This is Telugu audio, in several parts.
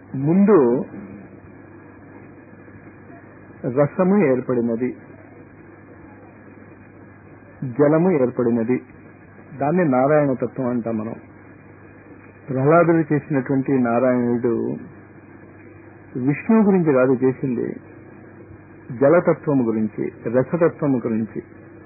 ముందు రసము ఏర్పడినది జలము ఏర్పడినది దాన్ని నారాయణ తత్వం అంటాం మనం ప్రహ్లాదుడు చేసినటువంటి నారాయణుడు విష్ణువు గురించి కాదు చేసింది జలతత్వము గురించి రసతత్వము గురించి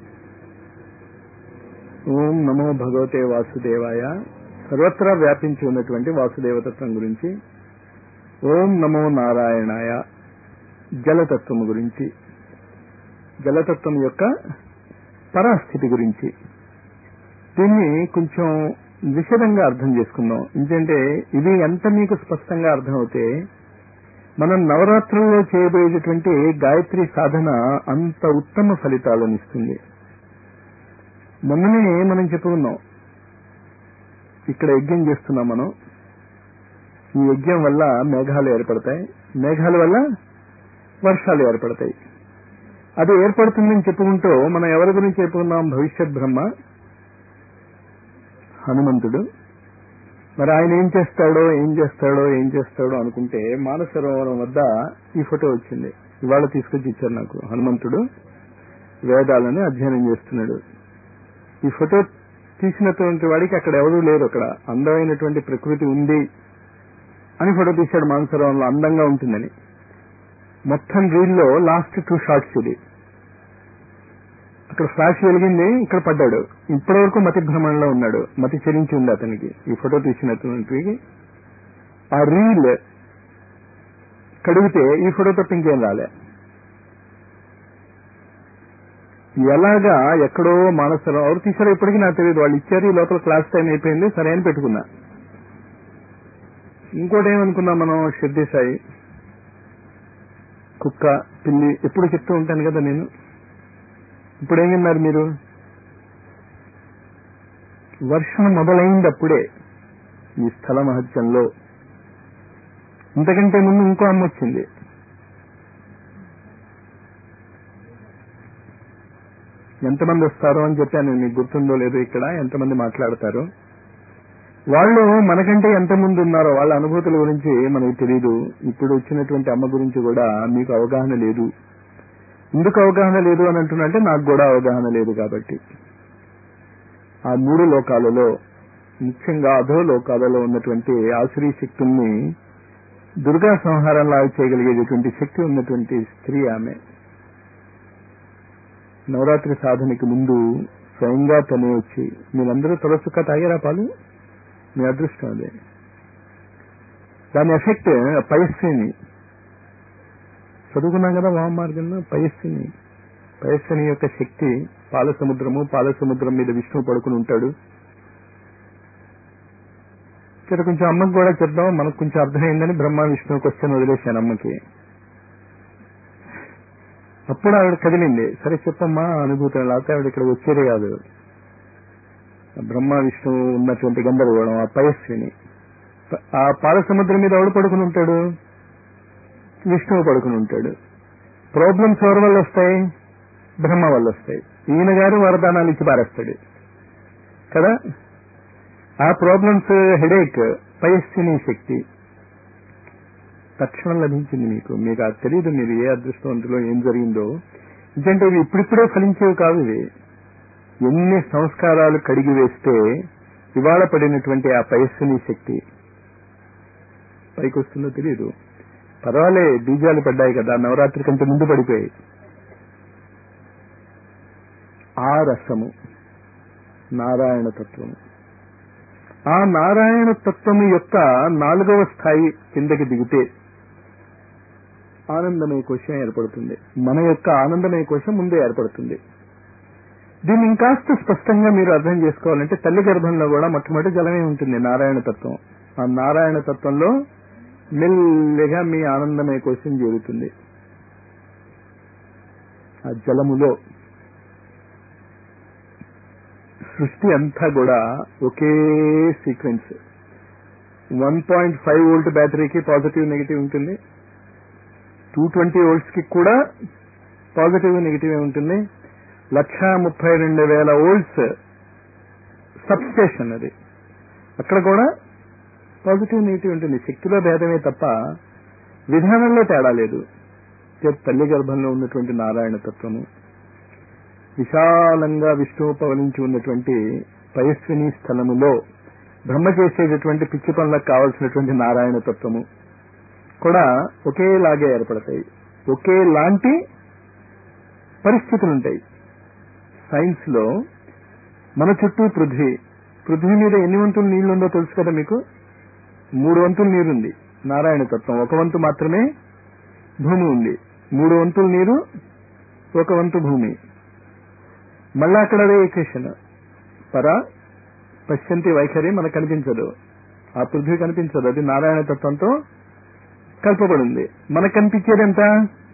ఓం నమో భగవతే వాసుదేవాయ సర్వత్రా వ్యాపించి ఉన్నటువంటి వాసుదేవతత్వం గురించి ఓం నమో నారాయణాయ జలతత్వము గురించి జలతత్వం యొక్క పరాస్థితి గురించి దీన్ని కొంచెం విషదంగా అర్థం చేసుకుందాం ఎందుకంటే ఇది ఎంత మీకు స్పష్టంగా అర్థమవుతే మనం నవరాత్రుల్లో చేయబోయేటటువంటి గాయత్రి సాధన అంత ఉత్తమ ఫలితాలను ఇస్తుంది మొన్ననే మనం చెప్పుకున్నాం ఇక్కడ యజ్ఞం చేస్తున్నాం మనం ఈ యజ్ఞం వల్ల మేఘాలు ఏర్పడతాయి మేఘాల వల్ల వర్షాలు ఏర్పడతాయి అది ఏర్పడుతుందని చెప్పుకుంటూ మనం ఎవరి గురించి చెప్పుకున్నాం భవిష్యత్ బ్రహ్మ హనుమంతుడు మరి ఆయన ఏం చేస్తాడో ఏం చేస్తాడో ఏం చేస్తాడో అనుకుంటే మానసరోవరం వద్ద ఈ ఫోటో వచ్చింది ఇవాళ తీసుకొచ్చి ఇచ్చారు నాకు హనుమంతుడు వేదాలని అధ్యయనం చేస్తున్నాడు ఈ ఫోటో తీసినటువంటి వాడికి అక్కడ ఎవరూ లేరు అక్కడ అందమైనటువంటి ప్రకృతి ఉంది అని ఫోటో తీశాడు మానసరోవరంలో అందంగా ఉంటుందని మొత్తం రీల్లో లాస్ట్ టూ షార్ట్స్ ఇది అక్కడ ఫ్లాష్ వెలిగింది ఇక్కడ పడ్డాడు ఇప్పటి వరకు మతి భ్రమణలో ఉన్నాడు మతి చెరించి ఉంది అతనికి ఈ ఫోటో తీసినటువంటి ఆ రీల్ కడిగితే ఈ ఫోటో తప్ప ఇంకేం రాలే ఎలాగా ఎక్కడో మానసరం ఎవరు తీసారో ఇప్పటికీ నాకు తెలియదు వాళ్ళు ఇచ్చారు ఈ లోపల క్లాస్ టైం అయిపోయింది సరే అని పెట్టుకున్నా ఇంకోటి ఏమనుకున్నాం మనం షిర్డి సాయి కుక్క పిల్లి ఎప్పుడు చెప్తూ ఉంటాను కదా నేను ఇప్పుడు ఏం విన్నారు మీరు వర్షం మొదలైంది అప్పుడే ఈ స్థల మహత్యంలో ఇంతకంటే ముందు ఇంకో అమ్మ వచ్చింది ఎంతమంది వస్తారో అని చెప్పాను మీకు గుర్తుందో లేదో ఇక్కడ ఎంతమంది మాట్లాడతారు వాళ్ళు మనకంటే ఎంత ముందు ఉన్నారో వాళ్ళ అనుభూతుల గురించి మనకు తెలియదు ఇప్పుడు వచ్చినటువంటి అమ్మ గురించి కూడా మీకు అవగాహన లేదు ఎందుకు అవగాహన లేదు అని అంటున్నంటే నాకు కూడా అవగాహన లేదు కాబట్టి ఆ మూడు లోకాలలో ముఖ్యంగా అధో లోకాలలో ఉన్నటువంటి ఆశ్రీ శక్తుల్ని దుర్గా సంహారంలా చేయగలిగేటటువంటి శక్తి ఉన్నటువంటి స్త్రీ ఆమె నవరాత్రి సాధనకి ముందు స్వయంగా తనే వచ్చి మీరందరూ తులసుక్క తాగారా పాలు మీ అదృష్టం అదే దాని ఎఫెక్ట్ పయస్విని చదువుకున్నాం కదా వామ మార్గంలో పయస్విని పయస్విని యొక్క శక్తి పాల సముద్రము పాల సముద్రం మీద విష్ణువు పడుకుని ఉంటాడు ఇక్కడ కొంచెం అమ్మకి కూడా చెప్దాం మనకు కొంచెం అర్థమైందని బ్రహ్మ విష్ణు క్వశ్చన్ వదిలేశాను అమ్మకి అప్పుడు ఆవిడ కదిలింది సరే చెప్పమ్మా అనుభూతం లేకపోతే ఆవిడ ఇక్కడ వచ్చేదే కాదు బ్రహ్మ విష్ణు ఉన్నటువంటి గంధర్వడం ఆ పయస్విని ఆ పాల సముద్రం మీద ఎవడు పడుకుని ఉంటాడు విష్ణువు పడుకుని ఉంటాడు ప్రాబ్లమ్స్ ఎవరి వల్ల వస్తాయి బ్రహ్మ వల్ల వస్తాయి ఈయన గారు వరదానాలు ఇచ్చి పారేస్తాడు కదా ఆ ప్రాబ్లమ్స్ హెడేక్ పయస్విని శక్తి తక్షణం లభించింది మీకు మీకు అది తెలియదు మీరు ఏ అదృష్టవంతులో ఏం జరిగిందో ఎందుకంటే ఇవి ఇప్పుడిప్పుడే ఫలించేవి కావు ఇవి ఎన్ని సంస్కారాలు కడిగి వేస్తే ఇవాళ పడినటువంటి ఆ పయస్సుని శక్తి పైకి వస్తుందో తెలియదు పర్వాలే బీజాలు పడ్డాయి కదా నవరాత్రి కంటే ముందు పడిపోయాయి ఆ రసము నారాయణ తత్వము ఆ నారాయణ తత్వము యొక్క నాలుగవ స్థాయి కిందకి దిగితే ఆనందమయ కోశం ఏర్పడుతుంది మన యొక్క ఆనందమయ కోశం ముందే ఏర్పడుతుంది దీన్ని ఇంకాస్త స్పష్టంగా మీరు అర్థం చేసుకోవాలంటే తల్లి గర్భంలో కూడా మొట్టమొదటి జలమే ఉంటుంది నారాయణ తత్వం ఆ నారాయణ తత్వంలో మెల్లిగా మీ ఆనందమయ కోశం చేరుతుంది ఆ జలములో సృష్టి అంతా కూడా ఒకే sequence one point five volt బ్యాటరీకి పాజిటివ్ నెగిటివ్ ఉంటుంది టూ ట్వంటీ వోల్ట్స్ కి కూడా పాజిటివ్ నెగిటివ్ ఉంటుంది లక్ష ముప్పై రెండు వేల వోల్ట్స్ సబ్స్టేషన్ అది అక్కడ కూడా పాజిటివ్ నెగిటివ్ ఉంటుంది శక్తిలో భేదమే తప్ప విధానంలో తేడా లేదు తల్లి గర్భంలో ఉన్నటువంటి నారాయణ తత్వము విశాలంగా విష్ణువు పవలించి ఉన్నటువంటి పయస్విని స్థలములో బ్రహ్మ చేసేటటువంటి పిచ్చి పనులకు కావలసినటువంటి నారాయణ తత్వము కూడా ఒకేలాగే ఏర్పడతాయి ఒకేలాంటి పరిస్థితులు ఉంటాయి సైన్స్ లో మన చుట్టూ పృథ్వీ పృథ్వీ మీద ఎన్ని వంతులు నీళ్లుందో తెలుసు కదా మీకు మూడు వంతులు నీరుంది నారాయణ తత్వం ఒక వంతు మాత్రమే భూమి ఉంది మూడు వంతులు నీరు ఒక వంతు భూమి మళ్ళా అక్కడ అదే ఈక్వేషన్ పర పశ్చంతి వైఖరి మనకు కనిపించదు ఆ పృథ్వీ కనిపించదు అది నారాయణ తత్వంతో కల్పబడింది మనకు కనిపించేది ఎంత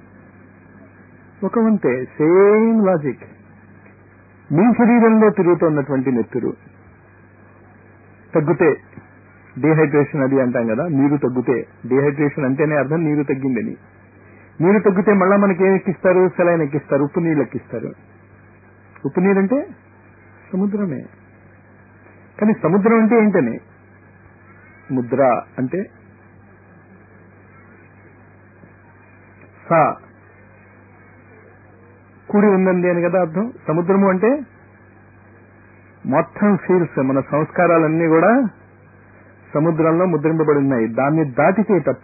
ఒక వంతే సేమ్ లాజిక్ మీ శరీరంలో తిరుగుతున్నటువంటి నెత్తురు తగ్గితే డిహైడ్రేషన్ అది అంటాం కదా నీరు తగ్గితే డిహైడ్రేషన్ అంటేనే అర్థం నీరు తగ్గిందని నీరు తగ్గితే మళ్ళా మనకి ఏం ఎక్కిస్తారు సెలైన్ ఎక్కిస్తారు ఉప్పు నీళ్ళు ఎక్కిస్తారు ఉప్పు నీరు అంటే సముద్రమే కానీ సముద్రం అంటే ఏంటని ముద్ర అంటే సా కూడి ఉందండి అని కదా అర్థం సముద్రము అంటే మొత్తం ఫీల్స్ మన సంస్కారాలన్నీ కూడా సముద్రంలో ముద్రింపబడి ఉన్నాయి దాన్ని దాటితే తప్ప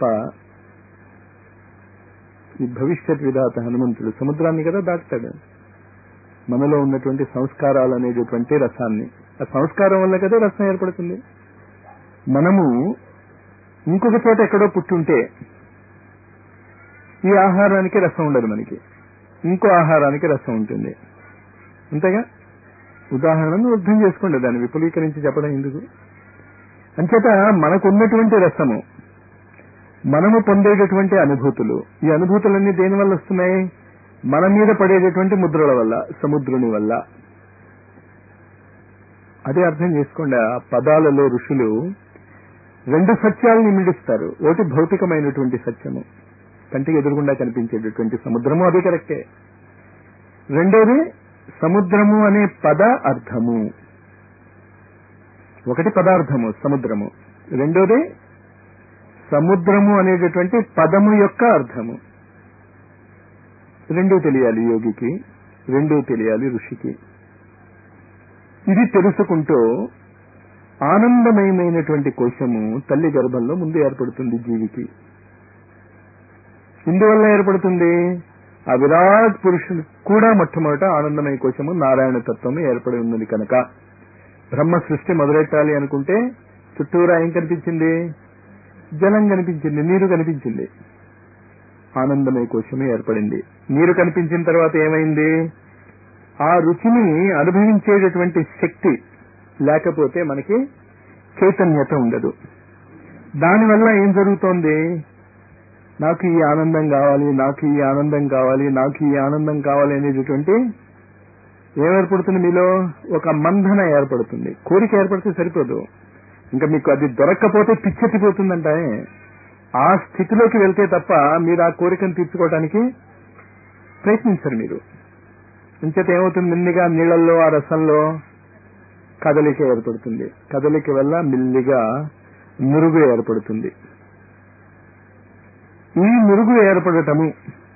ఈ భవిష్యత్ విధాత హనుమంతుడు సముద్రాన్ని కదా దాటుతాడు మనలో ఉన్నటువంటి సంస్కారాలు అనేటటువంటి రసాన్ని ఆ సంస్కారం వల్ల కదా రసం ఏర్పడుతుంది మనము ఇంకొక చోట ఎక్కడో పుట్టుంటే ఈ ఆహారానికి రసం ఉండదు మనకి ఇంకో ఆహారానికి రసం ఉంటుంది అంతేగా ఉదాహరణను అర్థం చేసుకోండి దాన్ని విపులీకరించి చెప్పడం ఎందుకు అంచేత మనకున్నటువంటి రసము మనము పొందేటటువంటి అనుభూతులు ఈ అనుభూతులన్నీ దేని వల్ల వస్తున్నాయి మన మీద పడేటటువంటి ముద్రల వల్ల సముద్రుని వల్ల అదే అర్థం చేసుకోండి ఆ పదాలలో ఋషులు రెండు సత్యాలను మిడిస్తారు ఒకటి భౌతికమైనటువంటి సత్యము కంటికి ఎదురుగుండా కనిపించేటటువంటి సముద్రము అదే కరెక్టే రెండోది సముద్రము అనే పద అర్థము ఒకటి పదార్థము సముద్రము రెండోది సముద్రము అనేటటువంటి పదము యొక్క అర్థము రెండూ తెలియాలి యోగికి రెండూ తెలియాలి ఋషికి ఇది తెలుసుకుంటూ ఆనందమయమైనటువంటి కోశము తల్లి గర్భంలో ముందు ఏర్పడుతుంది జీవికి ఇందువల్ల ఏర్పడుతుంది ఆ విరాట్ పురుషుడు కూడా మొట్టమొదట ఆనందమయ కోశము నారాయణ తత్వము ఏర్పడి ఉన్నది కనుక బ్రహ్మ సృష్టి మొదలెట్టాలి అనుకుంటే చుట్టూరా ఏం కనిపించింది జలం కనిపించింది నీరు కనిపించింది ఆనందమయ కోశమే ఏర్పడింది నీరు కనిపించిన తర్వాత ఏమైంది ఆ రుచిని అనుభవించేటటువంటి శక్తి లేకపోతే మనకి చైతన్యత ఉండదు దానివల్ల ఏం జరుగుతోంది నాకు ఈ ఆనందం కావాలి నాకు ఈ ఆనందం కావాలి నాకు ఈ ఆనందం కావాలి అనేటటువంటి ఏమేర్పడుతుంది మీలో ఒక మంధన ఏర్పడుతుంది కోరిక ఏర్పడితే సరిపోదు ఇంకా మీకు అది దొరక్కపోతే పిచ్చెత్తిపోతుందంటే ఆ స్థితిలోకి వెళ్తే తప్ప మీరు ఆ కోరికను తీర్చుకోవడానికి ప్రయత్నించరు మీరు ఇంచేత ఏమవుతుంది మిల్లిగా నీళ్లలో ఆ రసంలో కదలిక ఏర్పడుతుంది కదలిక వల్ల మిల్లిగా మురుగు ఏర్పడుతుంది ఈ మురుగు ఏర్పడటము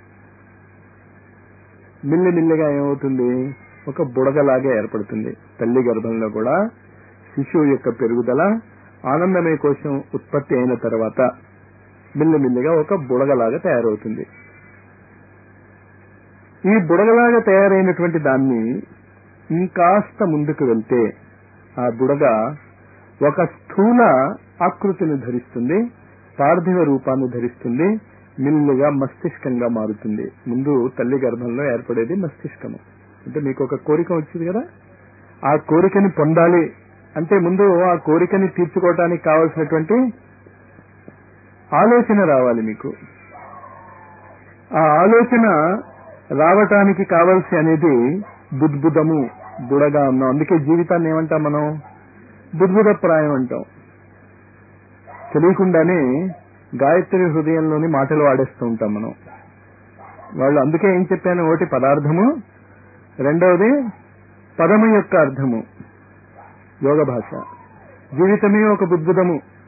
మిల్లిమిల్లిగా ఏమవుతుంది ఒక బుడగలాగా ఏర్పడుతుంది తల్లి గర్భంలో కూడా శిశువు యొక్క పెరుగుదల ఆనందమయ కోశం ఉత్పత్తి అయిన తర్వాత మిల్లిమిల్లిగా ఒక బుడగలాగా తయారవుతుంది ఈ బుడగలాగా తయారైనటువంటి దాన్ని ఇంకాస్త ముందుకు వెళ్తే ఆ బుడగ ఒక స్థూల ఆకృతిని ధరిస్తుంది పార్థివ రూపాన్ని ధరిస్తుంది మిల్లుగా మస్తిష్కంగా మారుతుంది ముందు తల్లి గర్భంలో ఏర్పడేది మస్తిష్కము అంటే మీకు ఒక కోరిక వచ్చింది కదా ఆ కోరికని పొందాలి అంటే ముందు ఆ కోరికని తీర్చుకోవటానికి కావలసినటువంటి ఆలోచన రావాలి మీకు ఆ ఆలోచన రావటానికి కావలసి అనేది బుద్బుదము బుడగా ఉన్నాం అందుకే జీవితాన్ని ఏమంటాం మనం బుద్బుద ప్రాయం అంటాం తెలియకుండానే గాయత్రి హృదయంలోని మాటలు వాడేస్తూ ఉంటాం మనం వాళ్ళు అందుకే ఏం చెప్పాను ఒకటి పదార్థము రెండవది పదము యొక్క అర్థము యోగ భాష జీవితమే ఒక బుద్బుదము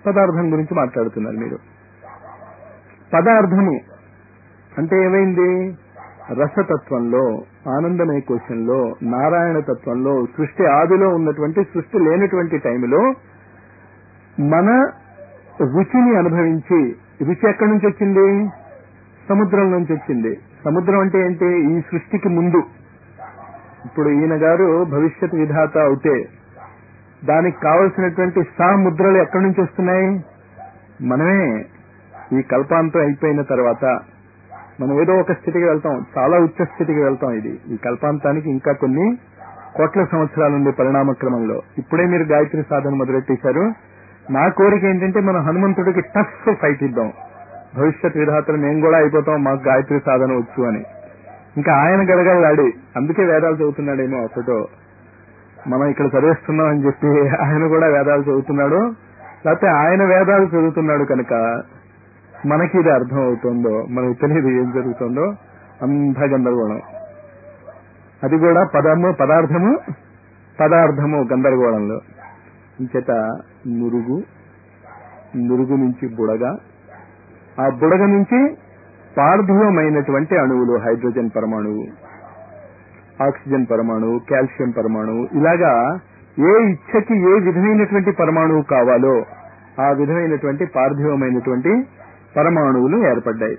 పదార్థం గురించి మాట్లాడుతున్నారు మీరు పదార్థము అంటే ఏమైంది రసతత్వంలో ఆనందమయ కోశంలో నారాయణ తత్వంలో సృష్టి ఆదిలో ఉన్నటువంటి సృష్టి లేనటువంటి టైంలో మన రుచిని అనుభవించి రుచి ఎక్కడి నుంచి వచ్చింది సముద్రం నుంచి వచ్చింది సముద్రం అంటే ఏంటి ఈ సృష్టికి ముందు ఇప్పుడు ఈయన గారు భవిష్యత్ విధాత అవుతే దానికి కావలసినటువంటి సాముద్రలు ఎక్కడి నుంచి వస్తున్నాయి మనమే ఈ కల్పాంతం అయిపోయిన తర్వాత మనం ఏదో ఒక స్థితికి వెళ్తాం చాలా ఉచ్చ స్థితికి వెళ్తాం ఇది ఈ కల్పాంతానికి ఇంకా కొన్ని కోట్ల సంవత్సరాలు ఉండే పరిణామ క్రమంలో ఇప్పుడే మీరు గాయత్రి సాధన మొదలెట్టేశారు నా కోరిక ఏంటంటే మనం హనుమంతుడికి టఫ్ ఫైట్ ఇద్దాం భవిష్యత్ విధాతలు మేము కూడా అయిపోతాం మాకు గాయత్రి సాధన వచ్చు అని ఇంకా ఆయన గడగడలాడి అందుకే వేదాలు చదువుతున్నాడేమో అప్పటో మనం ఇక్కడ చదివేస్తున్నాం అని చెప్పి ఆయన కూడా వేదాలు చదువుతున్నాడు లేకపోతే ఆయన వేదాలు చదువుతున్నాడు కనుక మనకి ఇది అర్థం అవుతుందో మనకు తెలియదు ఏం జరుగుతుందో అంత గందరగోళం అది కూడా పదము పదార్థము పదార్థము గందరగోళంలో ఇంచేత నురుగు నురుగు నుంచి బుడగ ఆ బుడగ నుంచి పార్థివమైనటువంటి అణువులు హైడ్రోజన్ పరమాణువు ఆక్సిజన్ పరమాణువు కాల్షియం పరమాణువు ఇలాగా ఏ ఇచ్చకి ఏ విధమైనటువంటి పరమాణువు కావాలో ఆ విధమైనటువంటి పార్థివమైనటువంటి పరమాణువులు ఏర్పడ్డాయి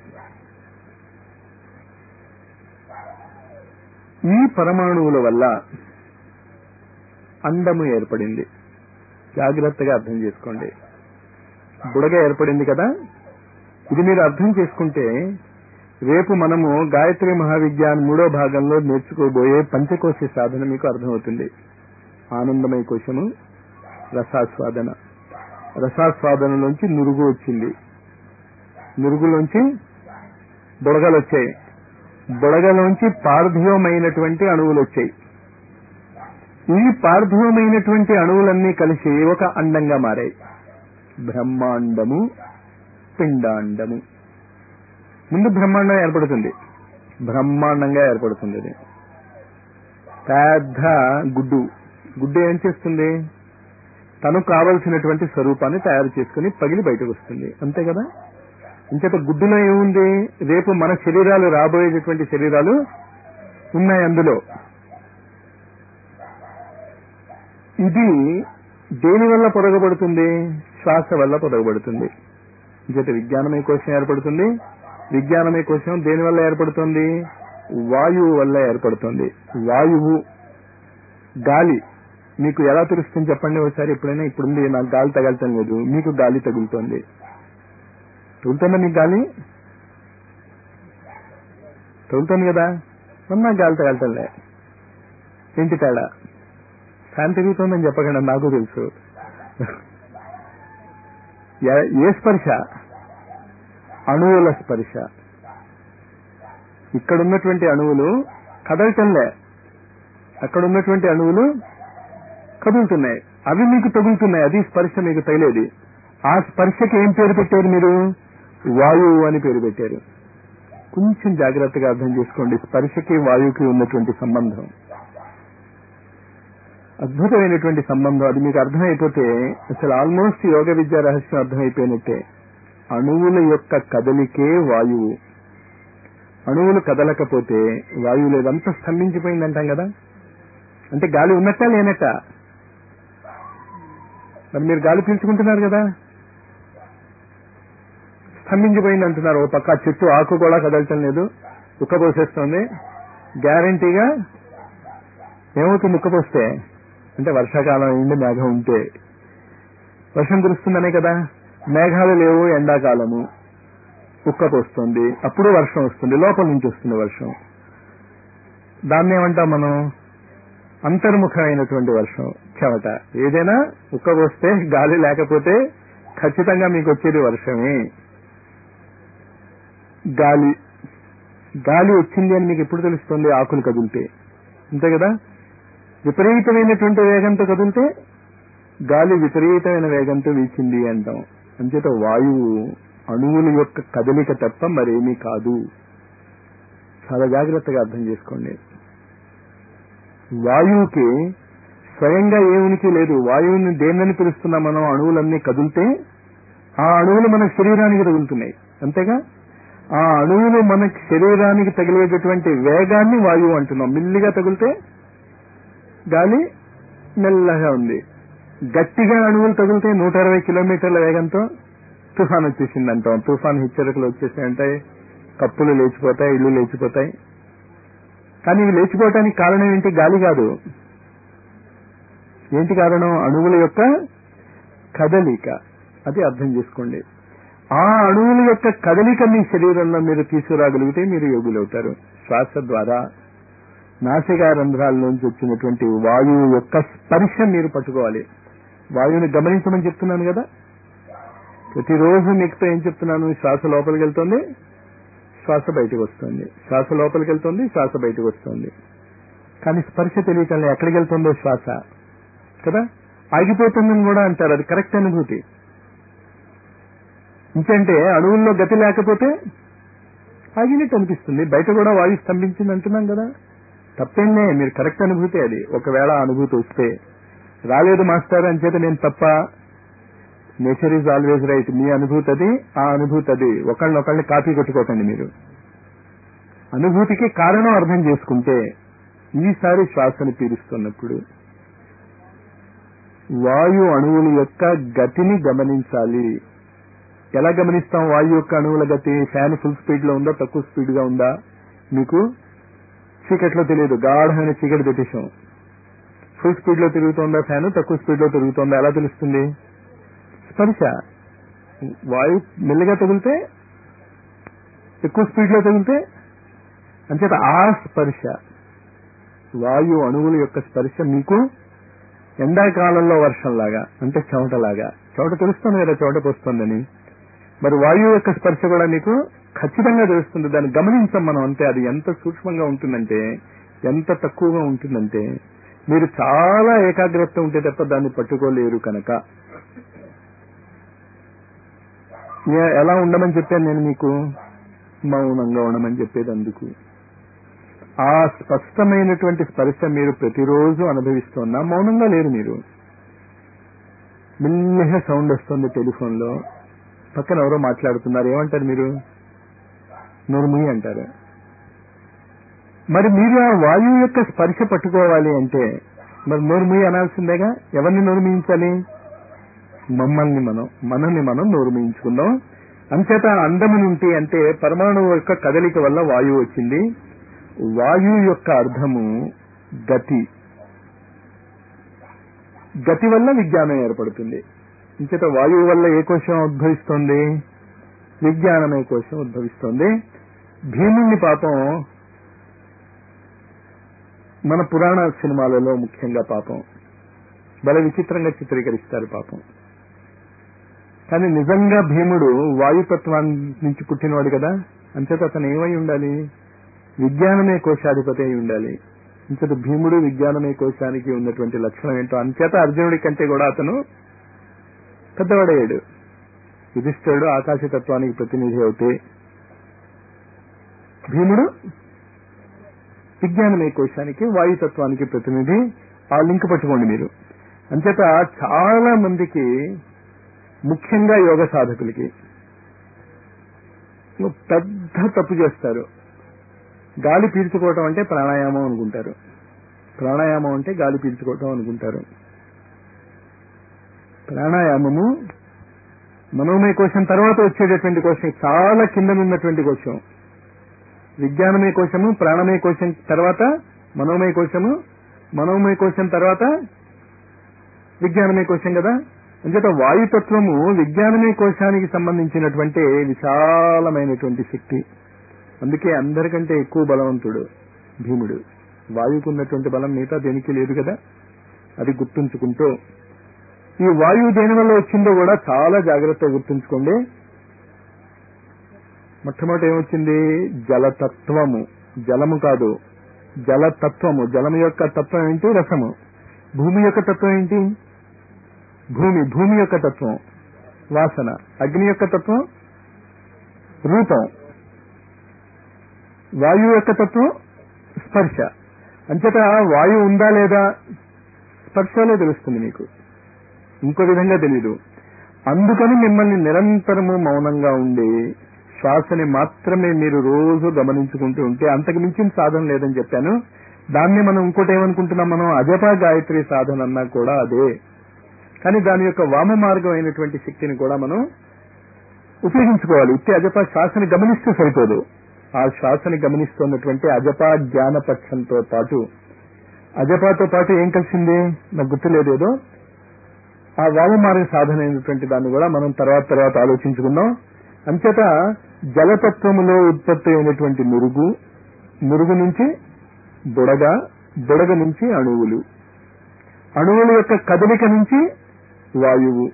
ఈ పరమాణువుల వల్ల అండము ఏర్పడింది జాగ్రత్తగా అర్థం చేసుకోండి బుడగ ఏర్పడింది కదా ఇది మీరు అర్థం చేసుకుంటే రేపు మనము గాయత్రి మహావిజ్ఞాన్ మూడో భాగంలో నేర్చుకోబోయే పంచకోశ సాధన మీకు అర్థమవుతుంది ఆనందమయ కోశము రసాస్వాదన రసాస్వాదనలోంచి నురుగు వచ్చింది నురుగులోంచి బుడగలు వచ్చాయి బుడగలోంచి పార్థివమైనటువంటి అణువులు వచ్చాయి ఈ పార్థివమైనటువంటి అణువులన్నీ కలిసి ఒక అండంగా మారాయి బ్రహ్మాండము పిండాండము ముందు బ్రహ్మాండం ఏర్పడుతుంది బ్రహ్మాండంగా ఏర్పడుతుంది అది పెద్ద గుడ్డు గుడ్డు ఏం చేస్తుంది తను కావలసినటువంటి స్వరూపాన్ని తయారు చేసుకుని పగిలి బయటకు వస్తుంది అంతే కదా ఇంచేత గుడ్డులో ఏముంది రేపు మన శరీరాలు రాబోయేటటువంటి శరీరాలు ఉన్నాయి అందులో ఇది దేని వల్ల పొదగబడుతుంది శ్వాస వల్ల పొదగబడుతుంది ఇంచేత విజ్ఞానమే కోసం ఏర్పడుతుంది విజ్ఞానమే కోసం దేని వల్ల ఏర్పడుతుంది వాయువు వల్ల ఏర్పడుతుంది వాయువు గాలి మీకు ఎలా తెలుస్తుంది చెప్పండి ఒకసారి ఎప్పుడైనా ఇప్పుడుంది నాకు గాలి తగలటం లేదు మీకు గాలి తగులుతోంది తగులుతుందా మీకు గాలి తగులుతుంది కదా మరి నాకు గాలి తగలటంలే ఏంటి తేడా ఫ్యాన్ తిరుగుతుందని చెప్పకుండా నాకు తెలుసు ఏ- ఏ స్పర్శ అణువుల స్పర్శ ఇక్కడ ఉన్నటువంటి అణువులు కదలటంలే అక్కడ ఉన్నటువంటి అణువులు కదులుతున్నాయి అవి మీకు తగులుతున్నాయి అది స్పర్శ మీకు తగిలేది ఆ స్పర్శకి ఏం పేరు పెట్టారు మీరు వాయువు అని పేరు పెట్టారు కొంచెం జాగ్రత్తగా అర్థం చేసుకోండి స్పర్శకి వాయువుకి ఉన్నటువంటి సంబంధం అద్భుతమైనటువంటి సంబంధం అది మీకు అర్థమైపోతే అసలు ఆల్మోస్ట్ యోగ విద్యా రహస్యం అర్థమైపోయినట్టే అణువుల యొక్క కదలికే వాయువు అణువులు కదలకపోతే వాయువు లేదంతా స్తంభించిపోయింది అంటాం కదా అంటే గాలి ఉన్నట్టా లేనట్టా మరి మీరు గాలి పీల్చుకుంటున్నారు కదా స్తంభించిపోయింది అంటున్నారు ఓ పక్క చెట్టు ఆకు కూడా కదలటం లేదు ఉక్కపోసేస్తోంది గ్యారంటీగా ఏమవుతుంది ఉక్కపోస్తే అంటే వర్షాకాలం అయింది మేఘం ఉంటే వర్షం కురుస్తుందనే కదా మేఘాలు లేవు ఎండాకాలము ఉక్కపోస్తుంది అప్పుడు వర్షం వస్తుంది లోపల నుంచి వస్తుంది వర్షం దాన్ని ఏమంటాం మనం అంతర్ముఖమైనటువంటి వర్షం చెమట ఏదైనా ఉక్కపోస్తే గాలి లేకపోతే ఖచ్చితంగా మీకు వచ్చేది వర్షమే గాలి గాలి వచ్చింది అని మీకు ఎప్పుడు తెలుస్తుంది ఆకులు కదిలితే అంతే కదా విపరీతమైనటువంటి వేగంతో కదిలితే గాలి విపరీతమైన వేగంతో వీచింది అంటాం అంచేత వాయువు అణువుల యొక్క కదలిక తప్ప మరేమీ కాదు చాలా జాగ్రత్తగా అర్థం చేసుకోండి వాయువుకి స్వయంగా ఏ ఉనికి లేదు వాయువుని దేన్నని పిలుస్తున్నాం మనం అణువులన్నీ కదిలితే ఆ అణువులు మన శరీరానికి తగులుతున్నాయి అంతేగా ఆ అణువులు మన శరీరానికి తగిలేటటువంటి వేగాన్ని వాయువు అంటున్నాం మిల్లిగా తగిలితే గాలి మెల్లగా ఉంది గట్టిగా అణువులు తగిలితే నూట అరవై కిలోమీటర్ల వేగంతో తుఫాన్ వచ్చేసింది అంటాం తుఫాన్ హెచ్చరికలు వచ్చేసాయంటాయి కప్పులు లేచిపోతాయి ఇళ్ళు లేచిపోతాయి కానీ ఇవి లేచిపోవటానికి కారణం ఏంటి గాలి కాదు ఏంటి కారణం అణువుల యొక్క కదలిక అది అర్థం చేసుకోండి ఆ అణువుల యొక్క కదలిక మీ శరీరంలో మీరు తీసుకురాగలిగితే మీరు యోగులవుతారు శ్వాస ద్వారా నాసికా రంధ్రాల్లోంచి వచ్చినటువంటి వాయువు యొక్క స్పర్శ మీరు పట్టుకోవాలి వాయువుని గమనించమని చెప్తున్నాను కదా ప్రతిరోజు మీకుతో ఏం చెప్తున్నాను శ్వాస లోపలికి వెళ్తుంది శ్వాస బయటకు వస్తుంది శ్వాస లోపలికి వెళ్తుంది శ్వాస బయటకు వస్తుంది కానీ స్పర్శ తెలియటం ఎక్కడికి వెళ్తుందో శ్వాస కదా ఆగిపోతుందని కూడా అంటారు అది కరెక్ట్ అనుభూతి ఇంకంటే అణువుల్లో గతి లేకపోతే ఆగినట్టు అనిపిస్తుంది బయట కూడా వాయు స్తంభించింది అంటున్నాం కదా తప్పేంలే మీరు కరెక్ట్ అనుభూతి అది ఒకవేళ ఆ అనుభూతి వస్తే రాలేదు మాస్టర్ అని చేత నేను తప్ప నేచర్ ఈజ్ ఆల్వేజ్ రైట్ మీ అనుభూతి అది ఆ అనుభూతి అది ఒకళ్ళనొకళ్ళని కాపీ కొట్టుకోకండి మీరు అనుభూతికి కారణం అర్థం చేసుకుంటే ఈసారి శ్వాసను పీలుస్తున్నప్పుడు వాయు అణువుల యొక్క గతిని గమనించాలి ఎలా గమనిస్తాం వాయు యొక్క అణువుల గతి ఫ్యాన్ ఫుల్ స్పీడ్ లో ఉందా తక్కువ స్పీడ్ గా ఉందా మీకు చీకట్లో తెలియదు గాఢమైన చీకటి పెట్టేశాం ఫుల్ స్పీడ్ లో తిరుగుతోందా ఫ్యాన్ తక్కువ స్పీడ్ లో తిరుగుతోందా ఎలా తెలుస్తుంది స్పర్శ వాయు మెల్లిగా తగిలితే ఎక్కువ స్పీడ్ లో తగిలితే అంచేత ఆ స్పర్శ వాయు అణువుల యొక్క స్పర్శ మీకు ఎండాకాలంలో వర్షంలాగా అంటే చెమటలాగా చెమట తెలుస్తుంది కదా చెమట పోస్తుందని మరి వాయువు యొక్క స్పర్శ కూడా మీకు ఖచ్చితంగా తెలుస్తుంది దాన్ని గమనించాం మనం అంతే అది ఎంత సూక్ష్మంగా ఉంటుందంటే ఎంత తక్కువగా ఉంటుందంటే మీరు చాలా ఏకాగ్రత ఉంటే తప్ప దాన్ని పట్టుకోలేరు కనుక ఏ- ఎలా ఉండమని చెప్పాను నేను మీకు మౌనంగా ఉండమని చెప్పేది అందుకు ఆ స్పష్టమైనటువంటి స్పర్శ మీరు ప్రతిరోజు అనుభవిస్తున్నా మౌనంగా లేరు మీరు మెల్లిగా సౌండ్ వస్తుంది టెలిఫోన్ లో పక్కన ఎవరో మాట్లాడుతున్నారు ఏమంటారు మీరు నోరుముయి అంటారు మరి మీరు ఆ వాయువు యొక్క స్పర్శ పట్టుకోవాలి అంటే మరి నోరుముయి అనాల్సిందేగా ఎవరిని నోరుమియించాలి మమ్మల్ని మనం మనల్ని మనం నోరుమియించుకుందాం అంచేత అందము నుండి అంటే పరమాణువు యొక్క కదలిక వల్ల వాయువు వచ్చింది వాయువు యొక్క అర్థము గతి గతి వల్ల విజ్ఞానం ఏర్పడుతుంది ఇంచేత వాయువు వల్ల ఏ కోశం ఉద్భవిస్తోంది విజ్ఞానమే కోశం ఉద్భవిస్తోంది భీముణ్ణి పాపం మన పురాణ సినిమాలలో ముఖ్యంగా పాపం బల విచిత్రంగా చిత్రీకరిస్తారు పాపం కానీ నిజంగా భీముడు వాయుతత్వాన్ని నుంచి పుట్టినవాడు కదా అంచేత అతను ఏమై ఉండాలి విజ్ఞానమే కోశాధిపతి అయి ఉండాలి అంచేత భీముడు విజ్ఞానమే కోశానికి ఉన్నటువంటి లక్షణం ఏంటో అంచేత అర్జునుడి కంటే కూడా అతను పెద్దవాడయ్యాడు యుధిష్ఠుడు ఆకాశతత్వానికి ప్రతినిధి అవుతే భీముడు విజ్ఞానమే కోశానికి వాయుతత్వానికి ప్రతినిధి ఆ లింక్ పట్టుకోండి మీరు అంచేత చాలా మందికి ముఖ్యంగా యోగ సాధకులకి పెద్ద తప్పు చేస్తారు గాలి పీల్చుకోవటం అంటే ప్రాణాయామం అనుకుంటారు ప్రాణాయామం అంటే గాలి పీల్చుకోవటం అనుకుంటారు ప్రాణాయామము మనోమయ కోశం తర్వాత వచ్చేటటువంటి కోశం చాలా కిందనున్నటువంటి కోశం విజ్ఞానమయ కోశము ప్రాణమయ కోశం తర్వాత మనోమయ కోశము మనోమయ కోశం తర్వాత విజ్ఞానమయ కోశం కదా అంచేత వాయుతత్వము విజ్ఞానమయ కోశానికి సంబంధించినటువంటి విశాలమైనటువంటి శక్తి అందుకే అందరికంటే ఎక్కువ బలవంతుడు భీముడు వాయువుకు ఉన్నటువంటి బలం మిగతా దేనికి లేదు కదా అది గుర్తుంచుకుంటూ ఈ వాయువు దేని వల్ల వచ్చిందో కూడా చాలా జాగ్రత్తగా గుర్తుంచుకోండి మొట్టమొదటి ఏమొచ్చింది జలతత్వము జలము కాదు జలతత్వము జలము యొక్క తత్వం ఏంటి రసము భూమి యొక్క తత్వం ఏంటి భూమి భూమి యొక్క తత్వం వాసన అగ్ని యొక్క తత్వం రూపం వాయువు యొక్క తత్వం స్పర్శ అంచేత వాయువు ఉందా లేదా స్పర్శలో తెలుస్తుంది మీకు ఇంకో విధంగా తెలీదు అందుకని మిమ్మల్ని నిరంతరము మౌనంగా ఉండి శ్వాసని మాత్రమే మీరు రోజు గమనించుకుంటూ ఉంటే అంతకు మించిన సాధన లేదని చెప్పాను దాన్ని మనం ఇంకోటి ఏమనుకుంటున్నాం మనం అజపా గాయత్రి సాధన అన్నా కూడా అదే కానీ దాని యొక్క వామ మార్గం అయినటువంటి శక్తిని కూడా మనం ఉపయోగించుకోవాలి ఇట్టి అజపా శ్వాసని గమనిస్తే సరిపోదు ఆ శ్వాసని గమనిస్తున్నటువంటి అజపా జ్ఞానపక్షంతో పాటు అజపాతో పాటు ఏం కలిసింది నాకు గుర్తులేదేదో ఆ వామమార్గ సాధన అయినటువంటి దాన్ని కూడా మనం తర్వాత తర్వాత ఆలోచించుకుందాం అంచేత జలతత్వములో ఉత్పత్తి అయినటువంటి నురుగు నురుగు నుంచి బుడగ బుడగ నుంచి అణువులు అణువుల యొక్క కదలిక నుంచి వాయువు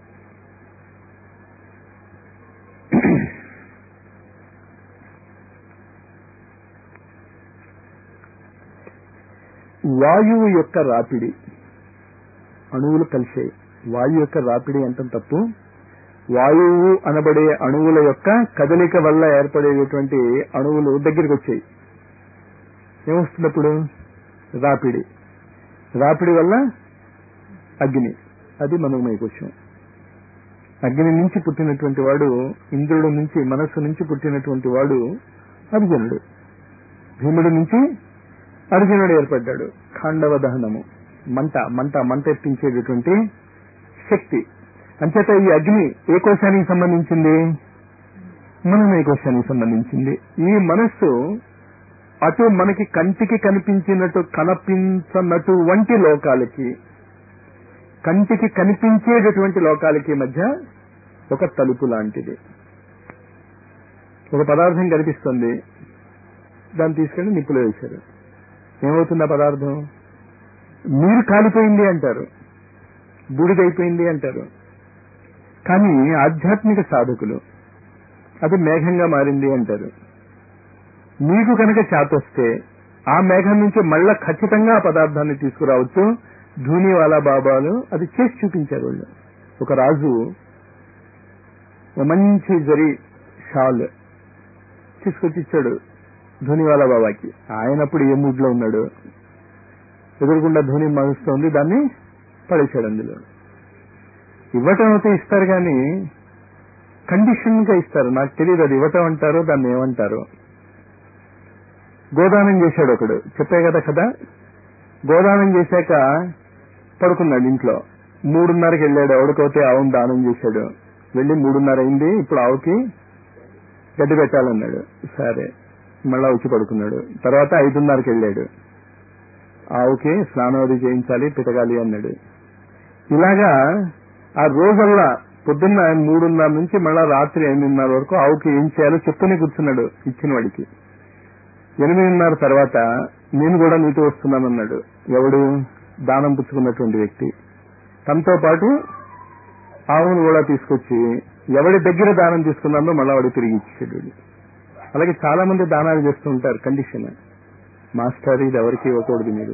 వాయువు యొక్క రాపిడి అణువులు కలిసాయి వాయువు యొక్క రాపిడి ఎంత తప్పు వాయువు అనబడే అణువుల యొక్క కదలిక వల్ల ఏర్పడేటువంటి అణువులు దగ్గరికి వచ్చాయి ఏమొస్తున్నప్పుడు రాపిడి రాపిడి వల్ల అగ్ని అది మనోమయ కోశం అగ్ని నుంచి పుట్టినటువంటి వాడు ఇంద్రుడు నుంచి మనస్సు నుంచి పుట్టినటువంటి వాడు అర్జునుడు భీముడు నుంచి అర్జునుడు ఏర్పడ్డాడు ఖాండవ దహనము మంట మంట మంట ఎత్తించేటటువంటి శక్తి అంచేత ఈ అగ్ని ఏ కోశానికి సంబంధించింది మనమే కోశానికి సంబంధించింది ఈ మనస్సు అటు మనకి కంటికి కనిపించినట్టు కనిపించనట్టు వంటి లోకాలకి కంటికి కనిపించేటటువంటి లోకాలకి మధ్య ఒక తలుపు లాంటిది ఒక పదార్థం కనిపిస్తుంది దాన్ని తీసుకెళ్లి నిప్పులో వేశారు ఏమవుతుంది ఆ పదార్థం నీరు కాలిపోయింది అంటారు బూడిదైపోయింది అంటారు కానీ ఆధ్యాత్మిక సాధకులు అది మేఘంగా మారింది అంటారు మీకు కనుక చేతొస్తే ఆ మేఘం నుంచి మళ్ళా ఖచ్చితంగా ఆ పదార్థాన్ని తీసుకురావచ్చు ధూనివాలా బాబాలు అది చేసి చూపించారు వాళ్ళు ఒక రాజు ఒక మంచి జరి షాల్ తీసుకొచ్చి ఇచ్చాడు ధోనివాలా బాబాకి ఆయన అప్పుడు ఏ మూడ్ లో ఉన్నాడు ఎదురుకుండా ధోని మరుస్తోంది దాన్ని పడేశాడు అందులో ఇవ్వటం అయితే ఇస్తారు కానీ కండిషన్ గా ఇస్తారు నాకు తెలియదు అది ఇవ్వటం అంటారో దాన్ని ఏమంటారో గోదానం చేశాడు ఒకడు చెప్పే కదా కదా గోదానం చేశాక పడుకున్నాడు ఇంట్లో మూడున్నరకి వెళ్ళాడు ఎవడికైతే ఆవును దానం చేశాడు వెళ్ళి మూడున్నర అయింది ఇప్పుడు ఆవుకి గడ్డి పెట్టాలన్నాడు సరే మళ్ళా వచ్చి పడుకున్నాడు తర్వాత ఐదున్నరకి వెళ్ళాడు ఆవుకి స్నానాది చేయించాలి పితగాలి అన్నాడు ఇలాగా ఆ రోజల్లా పొద్దున్న మూడున్నర నుంచి మళ్ళా రాత్రి ఎనిమిదిన్నర వరకు ఆవుకి ఏం చేయాలో చెప్తూనే కూర్చున్నాడు ఇచ్చిన వాడికి ఎనిమిదిన్నర తర్వాత నేను కూడా నీతో వస్తున్నానన్నాడు ఎవడు దానం పుచ్చుకున్నటువంటి వ్యక్తి తనతో పాటు ఆవును కూడా తీసుకొచ్చి ఎవడి దగ్గర దానం తీసుకున్నాడో మళ్ళా వాడు తిరిగి ఇచ్చాడు వీడు. అలాగే చాలా మంది దానాలు చేస్తూ ఉంటారు కండిషన్ మాస్టర్ ఇది ఎవరికి ఇవ్వకూడదు మీరు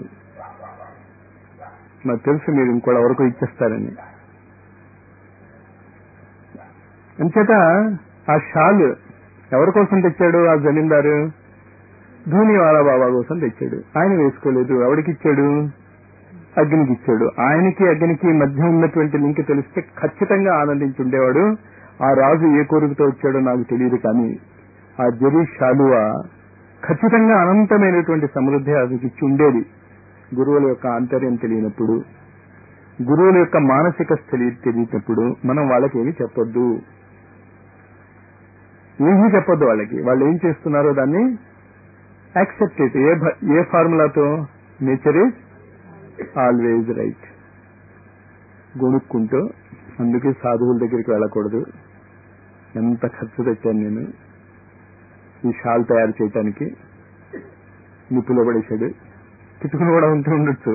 నాకు తెలుసు మీరు ఇంకోటి ఎవరికో ఇచ్చేస్తారని అంచేత ఆ షాల్ ఎవరి కోసం తెచ్చాడు ఆ జమీందారు ధూనివాలా బాబా కోసం తెచ్చాడు ఆయన వేసుకోలేదు ఎవడికి ఇచ్చాడు అగ్నికి ఇచ్చాడు ఆయనకి అగ్నికి మధ్య ఉన్నటువంటి లింక్ తెలిస్తే ఖచ్చితంగా ఆనందించి ఉండేవాడు ఆ రాజు ఏ కోరికతో వచ్చాడో నాకు తెలియదు కానీ ఆ జరీ షాలువా ఖచ్చితంగా అనంతమైనటువంటి సమృద్ధి అతనికి ఇచ్చి ఉండేది గురువుల యొక్క ఆంతర్యం తెలియనప్పుడు గురువుల యొక్క మానసిక స్థితి తెలియనప్పుడు మనం వాళ్ళకి ఏమి చెప్పొద్దు ఏమీ చెప్పొద్దు వాళ్ళకి వాళ్ళు ఏం చేస్తున్నారో దాన్ని యాక్సెప్ట్ ఇట్ ఏ భ- ఏ ఫార్ములాతో నేచర్ ఈజ్ ఆల్వేజ్ రైట్ గొనుక్కుంటూ అందుకే సాధువుల దగ్గరికి వెళ్ళకూడదు ఎంత ఖర్చు పెట్టాను నేను ఈ షాల్ తయారు చేయటానికి నిప్పులో పడేశాడు తిట్టుకుని కూడా ఉంటూ ఉండొచ్చు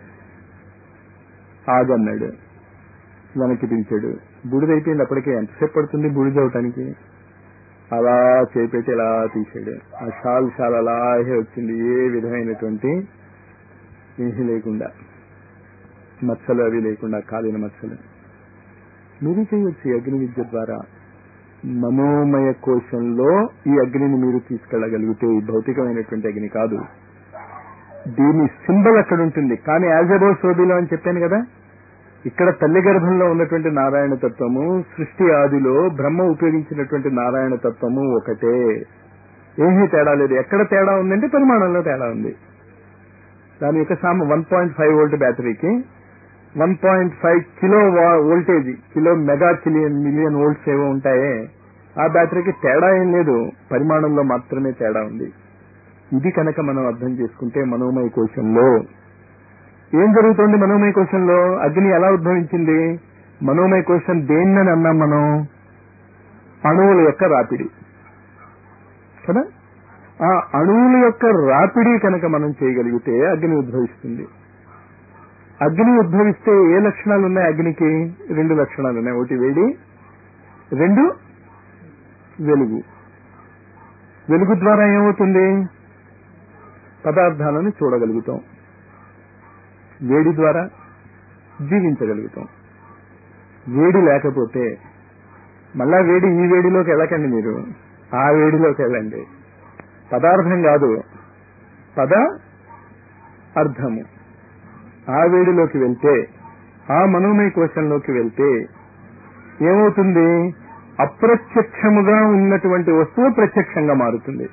ఆగన్నాడు వెనక్కి పిలిచాడు బూడిదైపోయింది అప్పటికే ఎంతసేపు పడుతుంది బూడిద అవటానికి అలా చేపెట్టి ఇలా తీశాడు ఆ షాల్ షాల్ అలాగే వచ్చింది ఏ విధమైనటువంటి ఏమీ లేకుండా మచ్చలు అవి లేకుండా కాలిన మచ్చలు మీరు చేయొచ్చు ఈ అగ్ని విద్య ద్వారా మనోమయ కోశంలో ఈ అగ్నిని మీరు తీసుకెళ్లగలిగితే ఈ భౌతికమైనటువంటి అగ్ని కాదు దీని సింబల్ అక్కడ ఉంటుంది కానీ యాజ్ అబౌ సోబిలో అని చెప్పాను కదా ఇక్కడ తల్లి గర్భంలో ఉన్నటువంటి నారాయణ తత్వము సృష్టి ఆదిలో బ్రహ్మ ఉపయోగించినటువంటి నారాయణ తత్వము ఒకటే ఏమీ తేడా లేదు ఎక్కడ తేడా ఉందంటే పరిమాణంలో తేడా ఉంది దాని యొక్క సామ వన్ పాయింట్ ఫైవ్ వోల్ట్ బ్యాటరీకి one point five kilo voltage kilo mega కిలియన్ మిలియన్ వోల్ట్స్ ఏవో ఉంటాయే ఆ బ్యాటరీకి తేడా ఏం లేదు పరిమాణంలో మాత్రమే తేడా ఉంది ఇది కనుక మనం అర్థం చేసుకుంటే మనోమయ కోశంలో ఏం జరుగుతుంది మనోమయ కోశంలో అగ్ని ఎలా ఉద్భవించింది మనోమయ కోశం దేన్నని అన్నాం మనం అణువుల యొక్క రాపిడి కదా ఆ అణువుల యొక్క రాపిడి కనుక మనం చేయగలిగితే అగ్ని ఉద్భవిస్తుంది అగ్ని ఉద్భవిస్తే ఏ లక్షణాలు ఉన్నాయి అగ్నికి రెండు లక్షణాలు ఉన్నాయి ఒకటి వేడి రెండు వెలుగు వెలుగు ద్వారా ఏమవుతుంది పదార్థాలను చూడగలుగుతాం వేడి ద్వారా జీవించగలుగుతాం వేడి లేకపోతే మళ్ళా వేడి ఈ వేడిలోకి వెళ్ళకండి మీరు ఆ వేడిలోకి వెళ్ళండి పదార్థం కాదు పద అర్థము ఆ వేడిలోకి వెళ్తే ఆ మనోమయ కోశంలోకి వెళ్తే ఏమవుతుంది అప్రత్యక్షముగా ఉన్నటువంటి వస్తువు ప్రత్యక్షంగా మారుతుంది